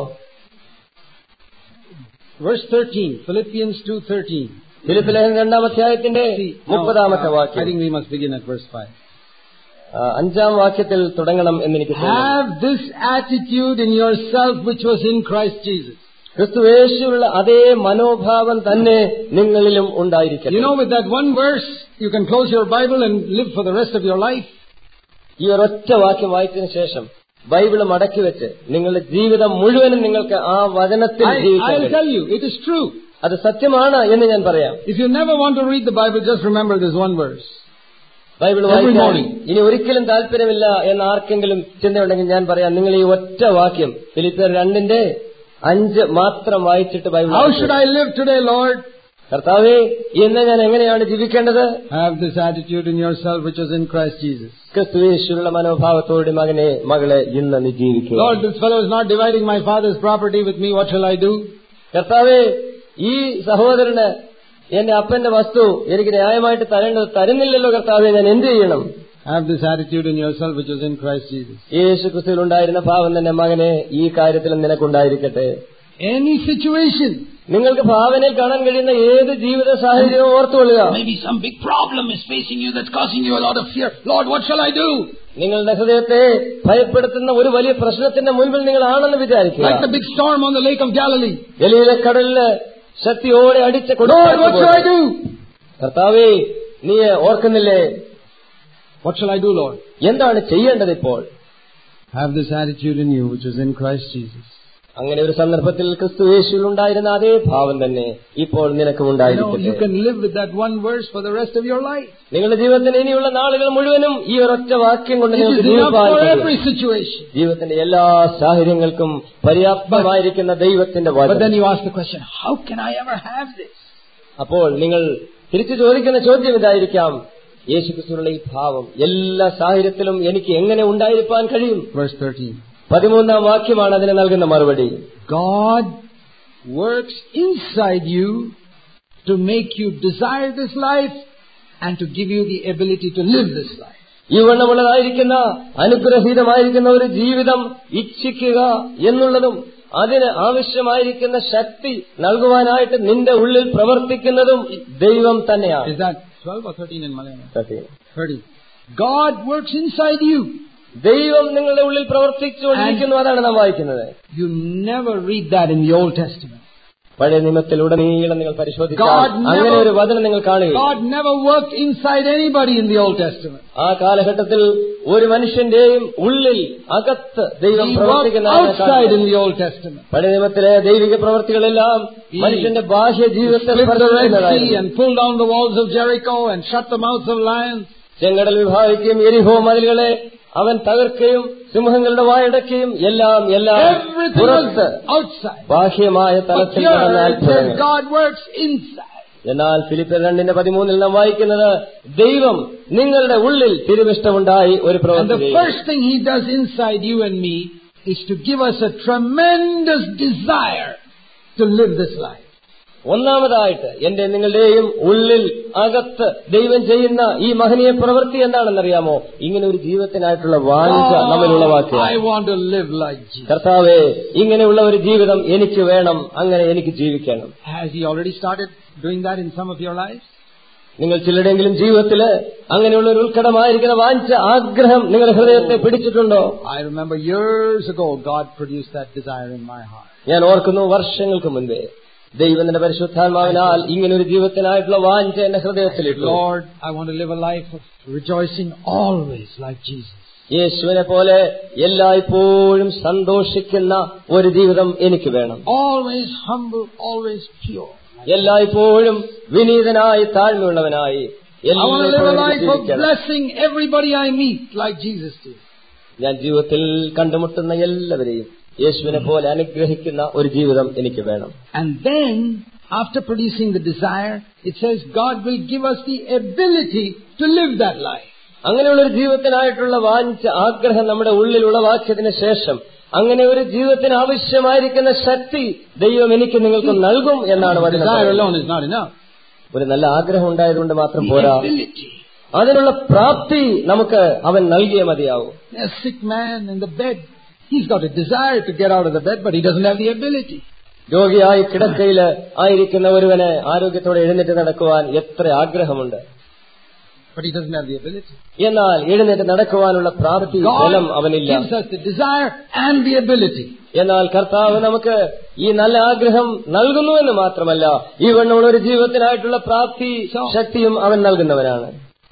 Verse 13, Philippians 2.13. ഫിലിപ്പ് ലേഖൻ രണ്ടാം അധ്യായത്തിന്റെ See, now, മുപ്പതാമത്തെ uh, I വാക്യം think we must begin at verse 5. ആ, അഞ്ചാം വാക്യത്തിൽ തുടങ്ങണം എന്ന് എനിക്ക് തോന്നുന്നു Have this attitude in yourself which was in Christ Jesus. ക്രിസ്തുവേശുള്ള അതേ മനോഭാവം തന്നെ നിങ്ങളിലും ഉണ്ടായിരിക്കും You know, with that one verse, you can close your Bible and live for the rest of your life. ഈ ഒരൊറ്റ വാക്യം വായിച്ചതിന് ശേഷം ബൈബിള് മടക്കി വെച്ച് നിങ്ങളുടെ ജീവിതം മുഴുവനും നിങ്ങൾക്ക് ആ വചനത്തിൽ I, ജീവിക്കാൻ I'll കഴിയും. tell you, it is true. അത് സത്യമാണ് എന്ന് ഞാൻ പറയാം If you never want to read the Bible, just remember this one verse. Bible Every വായിക്കാൻ morning. ഇനി ഒരിക്കലും താല്പര്യമില്ല എന്ന് ആർക്കെങ്കിലും ചിന്തയുണ്ടെങ്കിൽ ഞാൻ പറയാം നിങ്ങൾ ഈ ഒറ്റ വാക്യം ഫിലിപ്പർ രണ്ടിന്റെ അഞ്ച് മാത്രം വായിച്ചിട്ട് ബൈബിൾ How വായിക്കുക. should I live today, Lord? കർത്താവേ ഇന്ന് ഞാൻ എങ്ങനെയാണ് ജീവിക്കേണ്ടത് Have this attitude in yourself which was in Christ Jesus. ക്രിസ്തുവേശുള്ള മനോഭാവത്തോടെ മകനെ മകളെ ഇന്ന് നീ ജീവിക്കുക Lord, this fellow is not dividing my father's property with me. What shall I do? കർത്താവേ ഈ സഹോദരന് എന്റെ അപ്പന്റെ വസ്തു എനിക്ക് ന്യായമായിട്ട് തരേണ്ടത് തരുന്നില്ലല്ലോ കർത്താവെ ഞാൻ എന്ത് ചെയ്യണം Have this attitude in yourself which was in Christ Jesus. യേശു ക്രിസ്തുവിൽ ഉണ്ടായിരുന്ന ഭാവം തന്നെ മകനെ ഈ കാര്യത്തിലും നിനക്കുണ്ടായിരിക്കട്ടെ Any situation, നിങ്ങൾക്ക് ഭാവനയിൽ കാണാൻ കഴിയുന്ന ഏത് ജീവിത സാഹചര്യവും ഓർത്തുകൊള്ളുക maybe some big problem is facing you that's causing you a lot of fear. Lord, what shall I do? നിങ്ങളുടെ ഹൃദയത്തെ ഭയപ്പെടുത്തുന്ന ഒരു വലിയ പ്രശ്നത്തിന്റെ മുൻപിൽ നിങ്ങളാണെന്ന് വിചാരിക്കുക Like the big storm on the Lake of Galilee. Galilee കടലില് ശക്തിയോടെ അടിച്ച Lord, what shall I കൊടുങ്കാറ്റ് do? കർത്താവേ നീ ഓർക്കുന്നില്ലേ What shall I do, Lord? എന്താണ് ചെയ്യേണ്ടത് ഇപ്പോൾ Have this attitude in you which is in Christ Jesus. അങ്ങനെ ഒരു സന്ദർഭത്തിൽ ക്രിസ്തു യേശുവിൽ ഉണ്ടായിരുന്ന അതേ ഭാവം തന്നെ ഇപ്പോൾ നിനക്കും You know, you ഉണ്ടായിരിക്കട്ടെ can live with that one verse for the rest of your life. നിങ്ങളുടെ ജീവിതത്തിന് ഇനിയുള്ള നാളുകൾ മുഴുവനും ഈ ഒരൊറ്റ വാക്യം കൊണ്ട് It നിങ്ങൾക്ക് is enough ജീവിക്കാൻ for കഴിയും. every situation. ജീവിതത്തിന്റെ എല്ലാ സാഹചര്യങ്ങൾക്കും പര്യാപ്തമായിരിക്കുന്ന ദൈവത്തിന്റെ But then വാചകം you ask the question, how can I ever have this? അപ്പോൾ നിങ്ങൾ തിരിച്ചു ചോദിക്കുന്ന ചോദ്യം ഇതായിരിക്കാം യേശുക്രിസ്തുവിനുള്ള ഈ ഭാവം എല്ലാ സാഹചര്യത്തിലും എനിക്ക് എങ്ങനെ ഉണ്ടായിരിക്കാൻ കഴിയും Verse 13. പതിമൂന്നാം വാക്യമാണ് അതിന് നൽകുന്ന മറുപടി God works inside you to make you desire this life and to give you the ability to live this life. ഈ വണ്ണമുള്ളതായിരിക്കുന്ന അനുഗ്രഹീതമായിരിക്കുന്ന ഒരു ജീവിതം ഇച്ഛിക്കുക എന്നുള്ളതും അതിന് ആവശ്യമായിരിക്കുന്ന ശക്തി നൽകുവാനായിട്ട് നിന്റെ ഉള്ളിൽ പ്രവർത്തിക്കുന്നതും ദൈവം തന്നെയാണ് Is that 12 or 13 in Malayalam? 30. God works inside you. ദൈവം നിങ്ങളുടെ ഉള്ളിൽ പ്രവർത്തിച്ചുകൊണ്ടിരിക്കുന്നു അതാണ് നാം വായിക്കുന്നത് You never read that in the Old Testament. പഴയ നിയമത്തിലുടനീളം നിങ്ങൾ പരിശോധിച്ചാൽ God never- അങ്ങനെ ഒരു വചനം നിങ്ങൾ കാണുക God never worked inside anybody in the Old Testament. ആ കാലഘട്ടത്തിൽ ഒരു മനുഷ്യന്റെയും ഉള്ളിൽ അകത്ത് ദൈവം He worked പ്രവർത്തിക്കുന്നതാണ് outside കാണുന്നത്. in the Old Testament. പഴയ നിയമത്തിലെ ദൈവിക പ്രവർത്തികളെല്ലാം He മനുഷ്യന്റെ ബാഹ്യ ജീവിതത്തെ Split the Red Sea സ്പർശിക്കുന്നതായിരുന്നു. and pulled down the walls of Jericho and shut the mouths of lions. ചെങ്കടൽ വിഭാഗിക്കുകയും എരിഹോ മതിലുകളെ അവൻ തകർക്കുകയും സിംഹങ്ങളുടെ വായടക്കുകയും എല്ലാം എല്ലാം Everything പുറത്ത് was outside. ബാഹ്യമായ But തലത്തിൽ here നടന്ന it says അത്ഭുതങ്ങൾ God works inside. എന്നാൽ ഫിലിപ്പിയർ രണ്ടിന്റെ പതിമൂന്നിൽ നാം വായിക്കുന്നത് ദൈവം നിങ്ങളുടെ ഉള്ളിൽ തിരുവിഷ്ടമുണ്ടായി ഒരു And the പ്രവർത്തി ചെയ്യും. first thing He does inside you and me is to give us a tremendous desire to live this life. ഒന്നാമതായിട്ട് എന്റെ നിങ്ങളുടെയും ഉള്ളിൽ അകത്ത് ദൈവം ചെയ്യുന്ന ഈ മഹനീയ പ്രവൃത്തി എന്താണെന്നറിയാമോ ഇങ്ങനെ ഒരു ജീവിതത്തിനായിട്ടുള്ള വാഞ്ച നമ്മൾ Oh, ഉളവാക്കുക I want to live like Jesus. കർത്താവേ ഇങ്ങനെയുള്ള ഒരു ജീവിതം എനിക്ക് വേണം അങ്ങനെ എനിക്ക് ജീവിക്കണം Has He already started doing that in some of your lives? നിങ്ങൾ ചിലരുടെങ്കിലും ജീവിതത്തില് അങ്ങനെയുള്ള ഒരു ഉത്കടമായിരിക്കുന്ന വാഞ്ച ആഗ്രഹം നിങ്ങളുടെ ഹൃദയത്തെ പിടിച്ചിട്ടുണ്ടോ I remember years ago God produced that desire in my heart. ഞാൻ ഓർക്കുന്നു വർഷങ്ങൾക്ക് മുൻപേ ദൈവത്തിന്റെ പരിശുദ്ധാത്മാവിനാൽ ഇങ്ങനെ ഒരു ജീവിതത്തിനായിട്ടുള്ള വാഞ്ച എന്റെ ഹൃദയത്തിലിട്ടു Lord, I want to live a life of rejoicing always like Jesus. യേശുവിനെ പോലെ എല്ലായ്പ്പോഴും സന്തോഷിക്കുന്ന ഒരു ജീവിതം എനിക്ക് വേണം Always humble, always pure. എല്ലായ്പ്പോഴും വിനീതനായി താഴ്മയുള്ളവനായി I want to live a എല്ലായ്പ്പോഴും life of ജീവിക്കണം. blessing everybody I meet like Jesus did. ഞാൻ ജീവിതത്തിൽ കണ്ടുമുട്ടുന്ന എല്ലാവരെയും യേശുവിനെ പോലെ അനുഗ്രഹിക്കുന്ന ഒരു ജീവിതം എനിക്ക് വേണം And then, after producing the desire, it says God will give us the ability to live that life. അങ്ങനെയുള്ള ഒരു ജീവിതത്തിനായിട്ടുള്ള വാഞ്ച ആഗ്രഹം നമ്മുടെ ഉള്ളിൽ ഉളവാക്കിയതിനു ശേഷം അങ്ങനെ ഒരു ജീവിതത്തിന് ആവശ്യമായിരിക്കുന്ന ശക്തി ദൈവം എനിക്ക് നിങ്ങൾക്ക് നൽകും എന്നാണ് വചനം Desire പറയുന്നത്. alone is not enough. ഒരു നല്ല ആഗ്രഹം ഉണ്ടായതുകൊണ്ട് മാത്രം The പോരാ ability. അതിനുള്ള പ്രാപ്തി നമുക്ക് അവൻ നൽകിയേ മതിയാവും A sick man in the bed, he's got a desire to get out of the bed, but he doesn't have the ability. രോഗിയായി കിടക്കയില് ആയിരിക്കുന്ന ഒരുവന് ആരോഗ്യത്തോടെ എഴുന്നേറ്റ് നടക്കുവാൻ എത്ര ആഗ്രഹമുണ്ട് But he doesn't have the ability. എന്നാൽ എഴുന്നേറ്റ് നടക്കുവാനുള്ള പ്രാപ്തി ബലം God അവനില്ല gives us the desire and the ability. എന്നാൽ കർത്താവ് നമുക്ക് ഈ നല്ല ആഗ്രഹം നൽകുന്നുവെന്ന് മാത്രമല്ല ഈ വണ്ണമുള്ള ഒരു ജീവിതത്തിനായിട്ടുള്ള പ്രാപ്തി ശക്തിയും അവൻ നൽകുന്നവനാണ്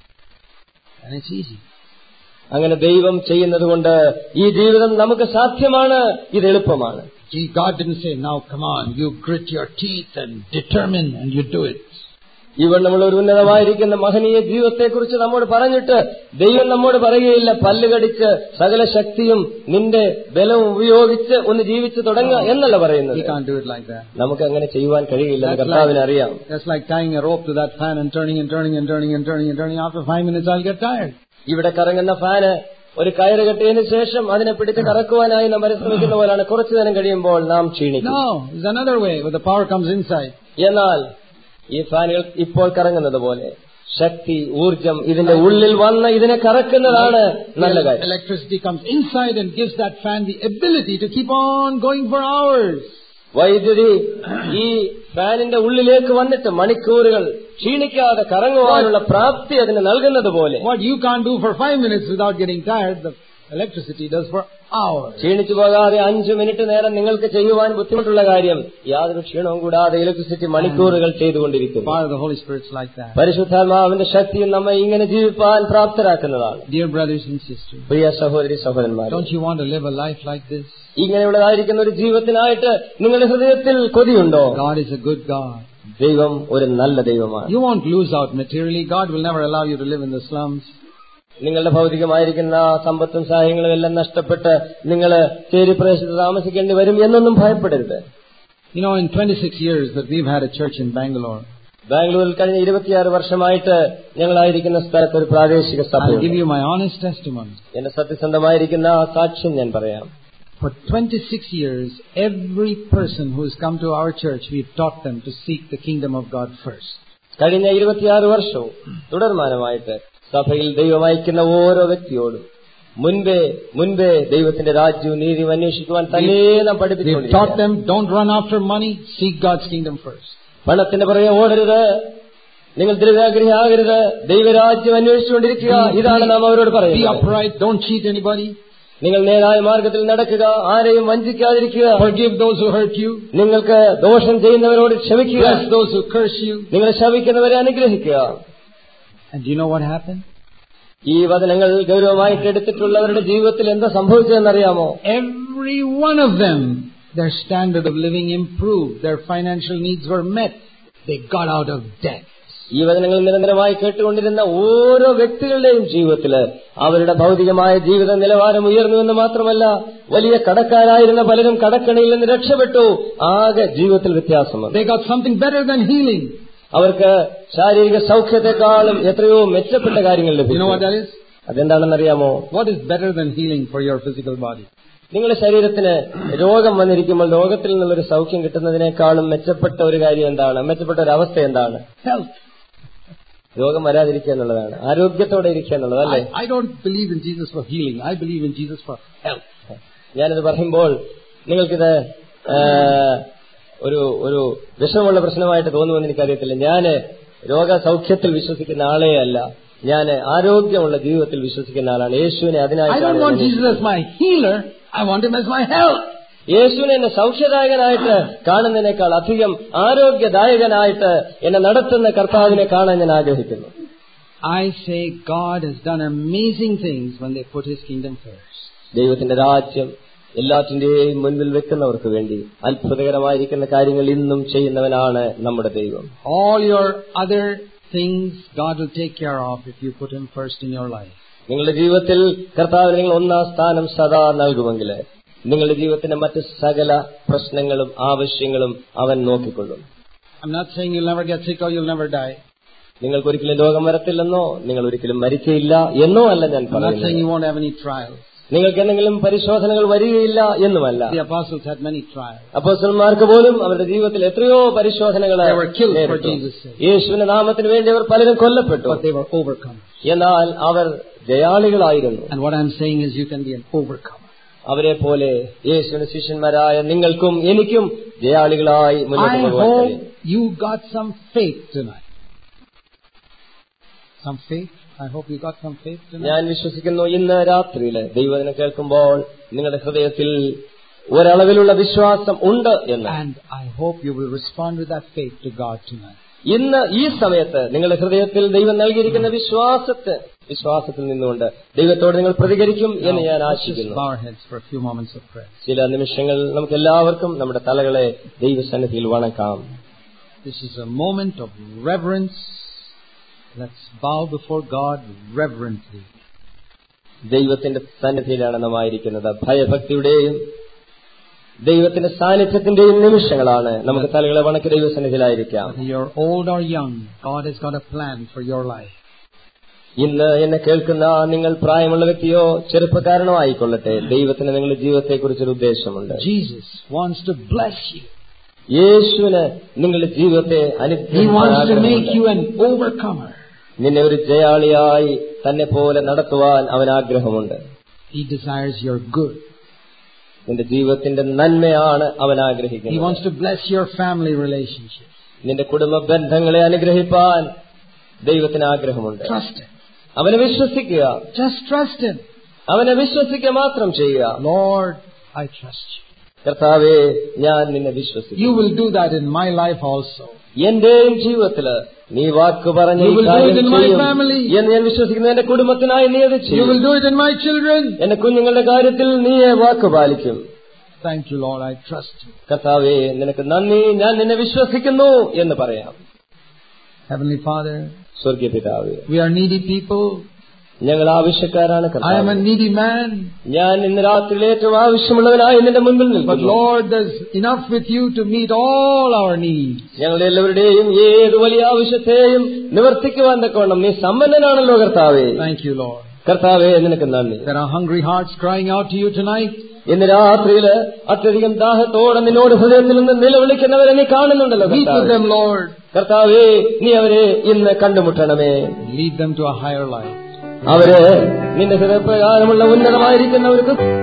And it's easy. അങ്ങനെ ദൈവം ചെയ്യുന്നത് കൊണ്ട് ഈ ജീവിതം നമുക്ക് സാധ്യമാണ് ഇത് എളുപ്പമാണ് Gee, God didn't say, now come on, you grit your teeth and determine and you do it. ഈ വണ്ണമുള്ള ഒരു ഉന്നതമായിരിക്കുന്ന മഹനീയ ജീവിതത്തെക്കുറിച്ച് നമ്മോട് പറഞ്ഞിട്ട് ദൈവം നമ്മോട് പറയുകയില്ല പല്ലുകടിച്ച് സകല ശക്തിയും നിന്റെ ബലം ഉപയോഗിച്ച് ഒന്ന് ജീവിച്ചു തുടങ്ങുക എന്നല്ല പറയുന്നത് He can't do it like that. നമുക്ക് അങ്ങനെ ചെയ്യുവാൻ കഴിയില്ലെന്ന് That's കർത്താവിന് like, അറിയാം that's like tying a rope to that fan and turning and turning and turning and turning and turning. After five minutes, I'll get tired. ഇവിടെ കറങ്ങുന്ന fan ഒരു കയറ് കെട്ടിയതിനു ശേഷം അതിനെ പിടിച്ച് കറക്കുവാനായി നാം പരിശ്രമിക്കുന്ന പോലാണ് കുറച്ചു നേരം കഴിയുമ്പോൾ നാം ക്ഷീണിക്കും No, there's another way where the power comes inside. എന്നാൽ ഈ ഫാനുകൾ ഇപ്പോൾ കറങ്ങുന്നത് പോലെ ശക്തി ഊർജം ഇതിന്റെ ഉള്ളിൽ വന്ന് ഇതിനെ കറക്കുന്നതാണ് നല്ല കാര്യം Electricity comes inside and gives that fan the ability to keep on going for hours. വൈദ്യുതി ഈ ഫാനിന്റെ ഉള്ളിലേക്ക് വന്നിട്ട് മണിക്കൂറുകൾ ക്ഷീണിക്കാതെ കറങ്ങുവാനുള്ള പ്രാപ്തി അതിന് നൽകുന്നത് പോലെ What you can't do for five minutes without getting tired, the electricity does for hours. ക്ഷീണിച്ചു പോകാതെ അഞ്ചു മിനിറ്റ് നേരം നിങ്ങൾക്ക് ചെയ്യുവാൻ ബുദ്ധിമുട്ടുള്ള കാര്യം യാതൊരു ക്ഷീണവും കൂടാതെ ഇലക്ട്രിസിറ്റി മണിക്കൂറുകൾ ചെയ്തുകൊണ്ടിരിക്കുന്നു Power of the Holy Spirit's like that. പരിശുദ്ധാത്മാവിന്റെ ശക്തിയും നമ്മെ ഇങ്ങനെ ജീവിപ്പാൻ പ്രാപ്തരാക്കുന്നതാണ് Dear brothers and sisters, പ്രിയ സഹോദരി സഹോദരന്മാർ don't you want to live a life like this? ഇങ്ങനെയുള്ളതായിരിക്കുന്ന ഒരു ജീവിതത്തിനായിട്ട് നിങ്ങളുടെ ഹൃദയത്തിൽ കൊതിയുണ്ടോ God is a good God. ദൈവം ഒരു നല്ല ദൈവമാണ് You won't lose out materially. God will never allow you to live in the slums. നിങ്ങളുടെ ഭൗതികമായിരിക്കുന്ന സമ്പത്തും സഹായങ്ങളും എല്ലാം നഷ്ടപ്പെട്ട് നിങ്ങൾ ചേരിപ്രദേശത്ത് താമസിക്കേണ്ടി വരും എന്നൊന്നും ഭയപ്പെടരുത് You know, in 26 years that we've had a church in Bangalore, ബാംഗ്ലൂരിൽ കഴിഞ്ഞ ഇരുപത്തിയാറ് വർഷമായിട്ട് ഞങ്ങളായിരിക്കുന്ന സ്ഥലത്ത് ഒരു പ്രാദേശിക I'll give സഭയുണ്ട് you my honest testimony. എന്റെ സത്യസന്ധമായിരിക്കുന്ന സാക്ഷ്യം ഞാൻ പറയാം For 26 years, every person who has come to our church, we've taught them to seek the kingdom of God first. കഴിഞ്ഞ ഇരുപത്തിയാറ് വർഷവും തുടർമാനമായിട്ട് സഭയിൽ ദൈവം അയക്കുന്ന ഓരോ വ്യക്തിയോടും മുൻപേ മുൻപേ ദൈവത്തിന്റെ രാജ്യവും നീതിയും അന്വേഷിക്കുവാൻ തന്നെ നാം We've taught പഠിപ്പിച്ചു them, don't run after money, seek God's kingdom first. പണത്തിന്റെ പുറകെ ഓടരുത് നിങ്ങൾ ദ്രവ്യാഗ്രഹിയാകരുത് ദൈവരാജ്യം അന്വേഷിച്ചുകൊണ്ടിരിക്കുക ഇതാണ് നാം അവരോട് Be പറയുന്നത് upright, don't cheat anybody, നിങ്ങൾ നേരായ മാർഗത്തിൽ നടക്കുക ആരെയും വഞ്ചിക്കാതിരിക്കുക forgive those who hurt you, നിങ്ങൾക്ക് ദോഷം ചെയ്യുന്നവരോട് ക്ഷമിക്കുക bless those who curse you. നിങ്ങളെ ശവിക്കുന്നവരെ അനുഗ്രഹിക്കുക And do you know what happened? ഈ വചനങ്ങൾ ഗൗരവമായിട്ട് എടുത്തിട്ടുള്ളവരുടെ ജീവിതത്തിൽ എന്താ സംഭവിച്ചതെന്നറിയാമോ Every one of them, their standard of living improved, their financial needs were met, they got out of debt. ഈ വചനങ്ങൾ നിരന്തരമായി കേട്ടുകൊണ്ടിരുന്ന ഓരോ വ്യക്തികളുടെയും ജീവിതത്തിൽ അവരുടെ ഭൗതികമായ ജീവിത നിലവാരം ഉയർന്നു എന്ന് മാത്രമല്ല വലിയ കടക്കാരായിരുന്ന പലരും കടക്കണിയിൽ നിന്ന് രക്ഷപ്പെട്ടു ആകെ ജീവിതത്തിൽ വ്യത്യാസം വന്നു They got something better than healing. അവർക്ക് ശാരീരിക സൗഖ്യത്തെക്കാളും എത്രയോ മെച്ചപ്പെട്ട കാര്യങ്ങൾ You know what ലഭിച്ചു that is? അതെന്താണെന്നറിയാമോ What is better than healing for your physical body? നിങ്ങളുടെ ശരീരത്തിന് രോഗം വന്നിരിക്കുമ്പോൾ രോഗത്തിൽ നിന്നുള്ളൊരു സൗഖ്യം കിട്ടുന്നതിനേക്കാളും മെച്ചപ്പെട്ട ഒരു കാര്യം എന്താണ് മെച്ചപ്പെട്ട ഒരു അവസ്ഥ എന്താണ് Health. രോഗം വരാതിരിക്കുക എന്നുള്ളതാണ് ആരോഗ്യത്തോടെ ഇരിക്കുക എന്നുള്ളത് അല്ലേ I, I don't believe in Jesus for healing. I believe in Jesus for health. ഞാനിത് പറയുമ്പോൾ നിങ്ങൾക്കിത് ആ, ഒരു ഒരു വിഷമമുള്ള പ്രശ്നമായിട്ട് തോന്നുമെന്ന് എനിക്കറിയത്തില്ല ഞാന് രോഗസൗഖ്യത്തിൽ വിശ്വസിക്കുന്ന ആളേ അല്ല ഞാൻ ആരോഗ്യമുള്ള ജീവിതത്തിൽ വിശ്വസിക്കുന്ന ആളാണ് യേശുവിനെ I അതിനായിട്ടാണ് don't want ഞാൻ Jesus as my healer. I want him as my health. യേശുവിനെ എന്നെ സൗഖ്യദായകനായിട്ട് കാണുന്നതിനേക്കാൾ അധികം ആരോഗ്യദായകനായിട്ട് എന്നെ നടത്തുന്ന കർത്താവിനെ കാണാൻ ഞാൻ ആഗ്രഹിക്കുന്നു I say God has done amazing things when they put his kingdom first. ദൈവത്തിന്റെ രാജ്യം എല്ലാറ്റിന്റെയും മുൻപിൽ വെക്കുന്നവർക്ക് വേണ്ടി അത്ഭുതകരമായിരിക്കുന്ന കാര്യങ്ങൾ ഇന്നും ചെയ്യുന്നവനാണ് നമ്മുടെ ദൈവം All your other things God will take care of if you put him first in your life. നിങ്ങളുടെ ജീവിതത്തിൽ കർത്താവിന് നിങ്ങൾ ഒന്നാം സ്ഥാനം സദാ നൽകുമെങ്കിൽ നിങ്ങളുടെ ജീവിതത്തിന്റെ മറ്റ് സകല പ്രശ്നങ്ങളും ആവശ്യങ്ങളും അവൻ നോക്കിക്കൊള്ളും I'm not saying you'll never get sick or you'll never die. നിങ്ങൾക്ക് ഒരിക്കലും രോഗം വരത്തില്ലെന്നോ നിങ്ങൾ ഒരിക്കലും മരിക്കയില്ല എന്നോ അല്ല ഞാൻ I'm not saying പറയുന്നത് you won't have any trials. നിങ്ങൾക്ക് എന്തെങ്കിലും പരിശോധനകൾ വരികയില്ല എന്നുമല്ല The apostles had many trials. അപ്പോസ്റ്റലന്മാർക്ക് പോലും അവരുടെ ജീവിതത്തിൽ എത്രയോ പരിശോധനകൾ They were killed for നേരിട്ടു. Jesus' sake. യേശുവിന്റെ നാമത്തിന് വേണ്ടി അവർ പലരും കൊല്ലപ്പെട്ടു But they were overcome. എന്നാൽ അവർ ജയാളികളായിരുന്നു And what I'm saying is you can be an overcomer. അവരെ പോലെ യേശുവിന്റെ ശിഷ്യന്മാരായ നിങ്ങൾക്കും എനിക്കും ജയാളികളായി മുന്നോട്ട് I പോകാൻ hope കഴിയും you got some faith tonight. Some faith? I hope you got some faith tonight. ഞാൻ വിശ്വസിക്കുന്നു ഇന്ന് രാത്രിയില് ദൈവത്തിനെ കേൾക്കുമ്പോൾ നിങ്ങളുടെ ഹൃദയത്തിൽ ഒരളവിലുള്ള വിശ്വാസം ഉണ്ട് എന്ന് And I hope you will respond with that faith to God tonight. ഇന്ന് ഈ സമയത്ത് നിങ്ങളുടെ ഹൃദയത്തിൽ ദൈവം നൽകിയിരിക്കുന്ന വിശ്വാസത്തെ വിശ്വാസത്തിൽ നിന്നുകൊണ്ട് ദൈവത്തോട് നിങ്ങൾ പ്രതികരിക്കും എന്ന് ഞാൻ Now, let's just ആശിക്കുന്നു bow our heads for a few moments of prayer. ചില നിമിഷങ്ങൾ നമുക്ക് എല്ലാവർക്കും നമ്മുടെ തലകളെ ദൈവസന്നിധിയിൽ വണക്കാം This is a moment of reverence. Let's bow before God reverently. ദൈവത്തിന്റെ സന്നിധിയിലാണ് നാം ആയിരിക്കുന്നത് ഭയഭക്തിയുടെയും ദൈവത്തിന്റെ സാന്നിധ്യത്തിന്റെയും നിമിഷങ്ങളാണ് നമുക്ക് തലകളെ വണക്കി ദൈവസന്നിധിയിലായിരിക്കാം Whether you're old or young, God has got a plan for your life. ഇന്ന് എന്നെ കേൾക്കുന്ന നിങ്ങൾ പ്രായമുള്ള വ്യക്തിയോ ചെറുപ്പക്കാരനോ ആയിക്കൊള്ളട്ടെ ദൈവത്തിന് നിങ്ങളുടെ ജീവിതത്തെക്കുറിച്ചൊരു ഉദ്ദേശമുണ്ട് Jesus wants to bless you. യേശുവിന് നിങ്ങളുടെ ജീവിതത്തെ He wants to make അനുഗ്രഹിക്കാൻ you an overcomer. നിന്നെ ഒരു ജയാളിയായി തന്നെ പോലെ നടത്തുവാൻ അവൻ ആഗ്രഹമുണ്ട് He desires your good. നിന്റെ ജീവിതത്തിന്റെ നന്മയാണ് അവൻ He ആഗ്രഹിക്കുന്നത് wants to bless your family relationships. നിന്റെ കുടുംബ ബന്ധങ്ങളെ അനുഗ്രഹിപ്പാൻ ദൈവത്തിന് ആഗ്രഹമുണ്ട് Trust Him. അവനെ വിശ്വസിക്കുക Just trust Him. അവനെ വിശ്വസിക്കുക മാത്രം ചെയ്യുക Lord, I trust you. കർത്താവേ ഞാൻ നിന്നെ വിശ്വസിക്കും You will do that in my life also. എന്റെയും ജീവിതത്തില് നീ വാക്ക് പറഞ്ഞ You ഈ will do കാര്യം it in my ചെയ്യും family. എന്ന് ഞാൻ വിശ്വസിക്കുന്നു എന്റെ കുടുംബത്തിനായി നീ അത് You ചെയ്യും will do it in my children. എന്റെ കുഞ്ഞുങ്ങളുടെ കാര്യത്തിൽ നീ വാക്ക് പാലിക്കും Thank you, Lord. I trust you. കർത്താവേ നിനക്ക് നന്ദി ഞാൻ നിന്നെ വിശ്വസിക്കുന്നു എന്ന് പറയാം Heavenly Father, സ്വർഗീയ പിതാവേ we are needy people. ഞങ്ങൾ ആവശ്യക്കാരാണ് I am കർത്താവേ a needy man. ഞാൻ ഇന്ന് രാത്രിയിൽ ഏറ്റവും ആവശ്യമുള്ളവനായി നിന്റെ മുൻപിൽ But നിൽക്കുന്നു Lord, there's enough with you to meet all our needs. ഞങ്ങളുടെ എല്ലാവരുടെയും ഏത് വലിയ ആവശ്യത്തെയും നിവർത്തിക്കുവാൻ തക്കവണ്ണം നീ സമ്പന്നനാണല്ലോ കർത്താവേ Thank you, Lord. കർത്താവേ നിനക്ക് നന്ദി There are hungry hearts crying out to you tonight. ഇന്ന് രാത്രിയില് അത്യധികം ദാഹത്തോടെ നിന്നോട് ഹൃദയത്തിൽ നിന്ന് നിലവിളിക്കുന്നവരെ നീ കാണുന്നുണ്ടല്ലോ Meet with കർത്താവേ. them, Lord. കർത്താവേ നീ അവരെ ഇന്ന് കണ്ടുമുട്ടണമേ Lead them to a higher life. അവര് നിന്റെ ഹൃദയപ്രകാരമുള്ള ഉന്നതമായിരിക്കുന്ന ഒരു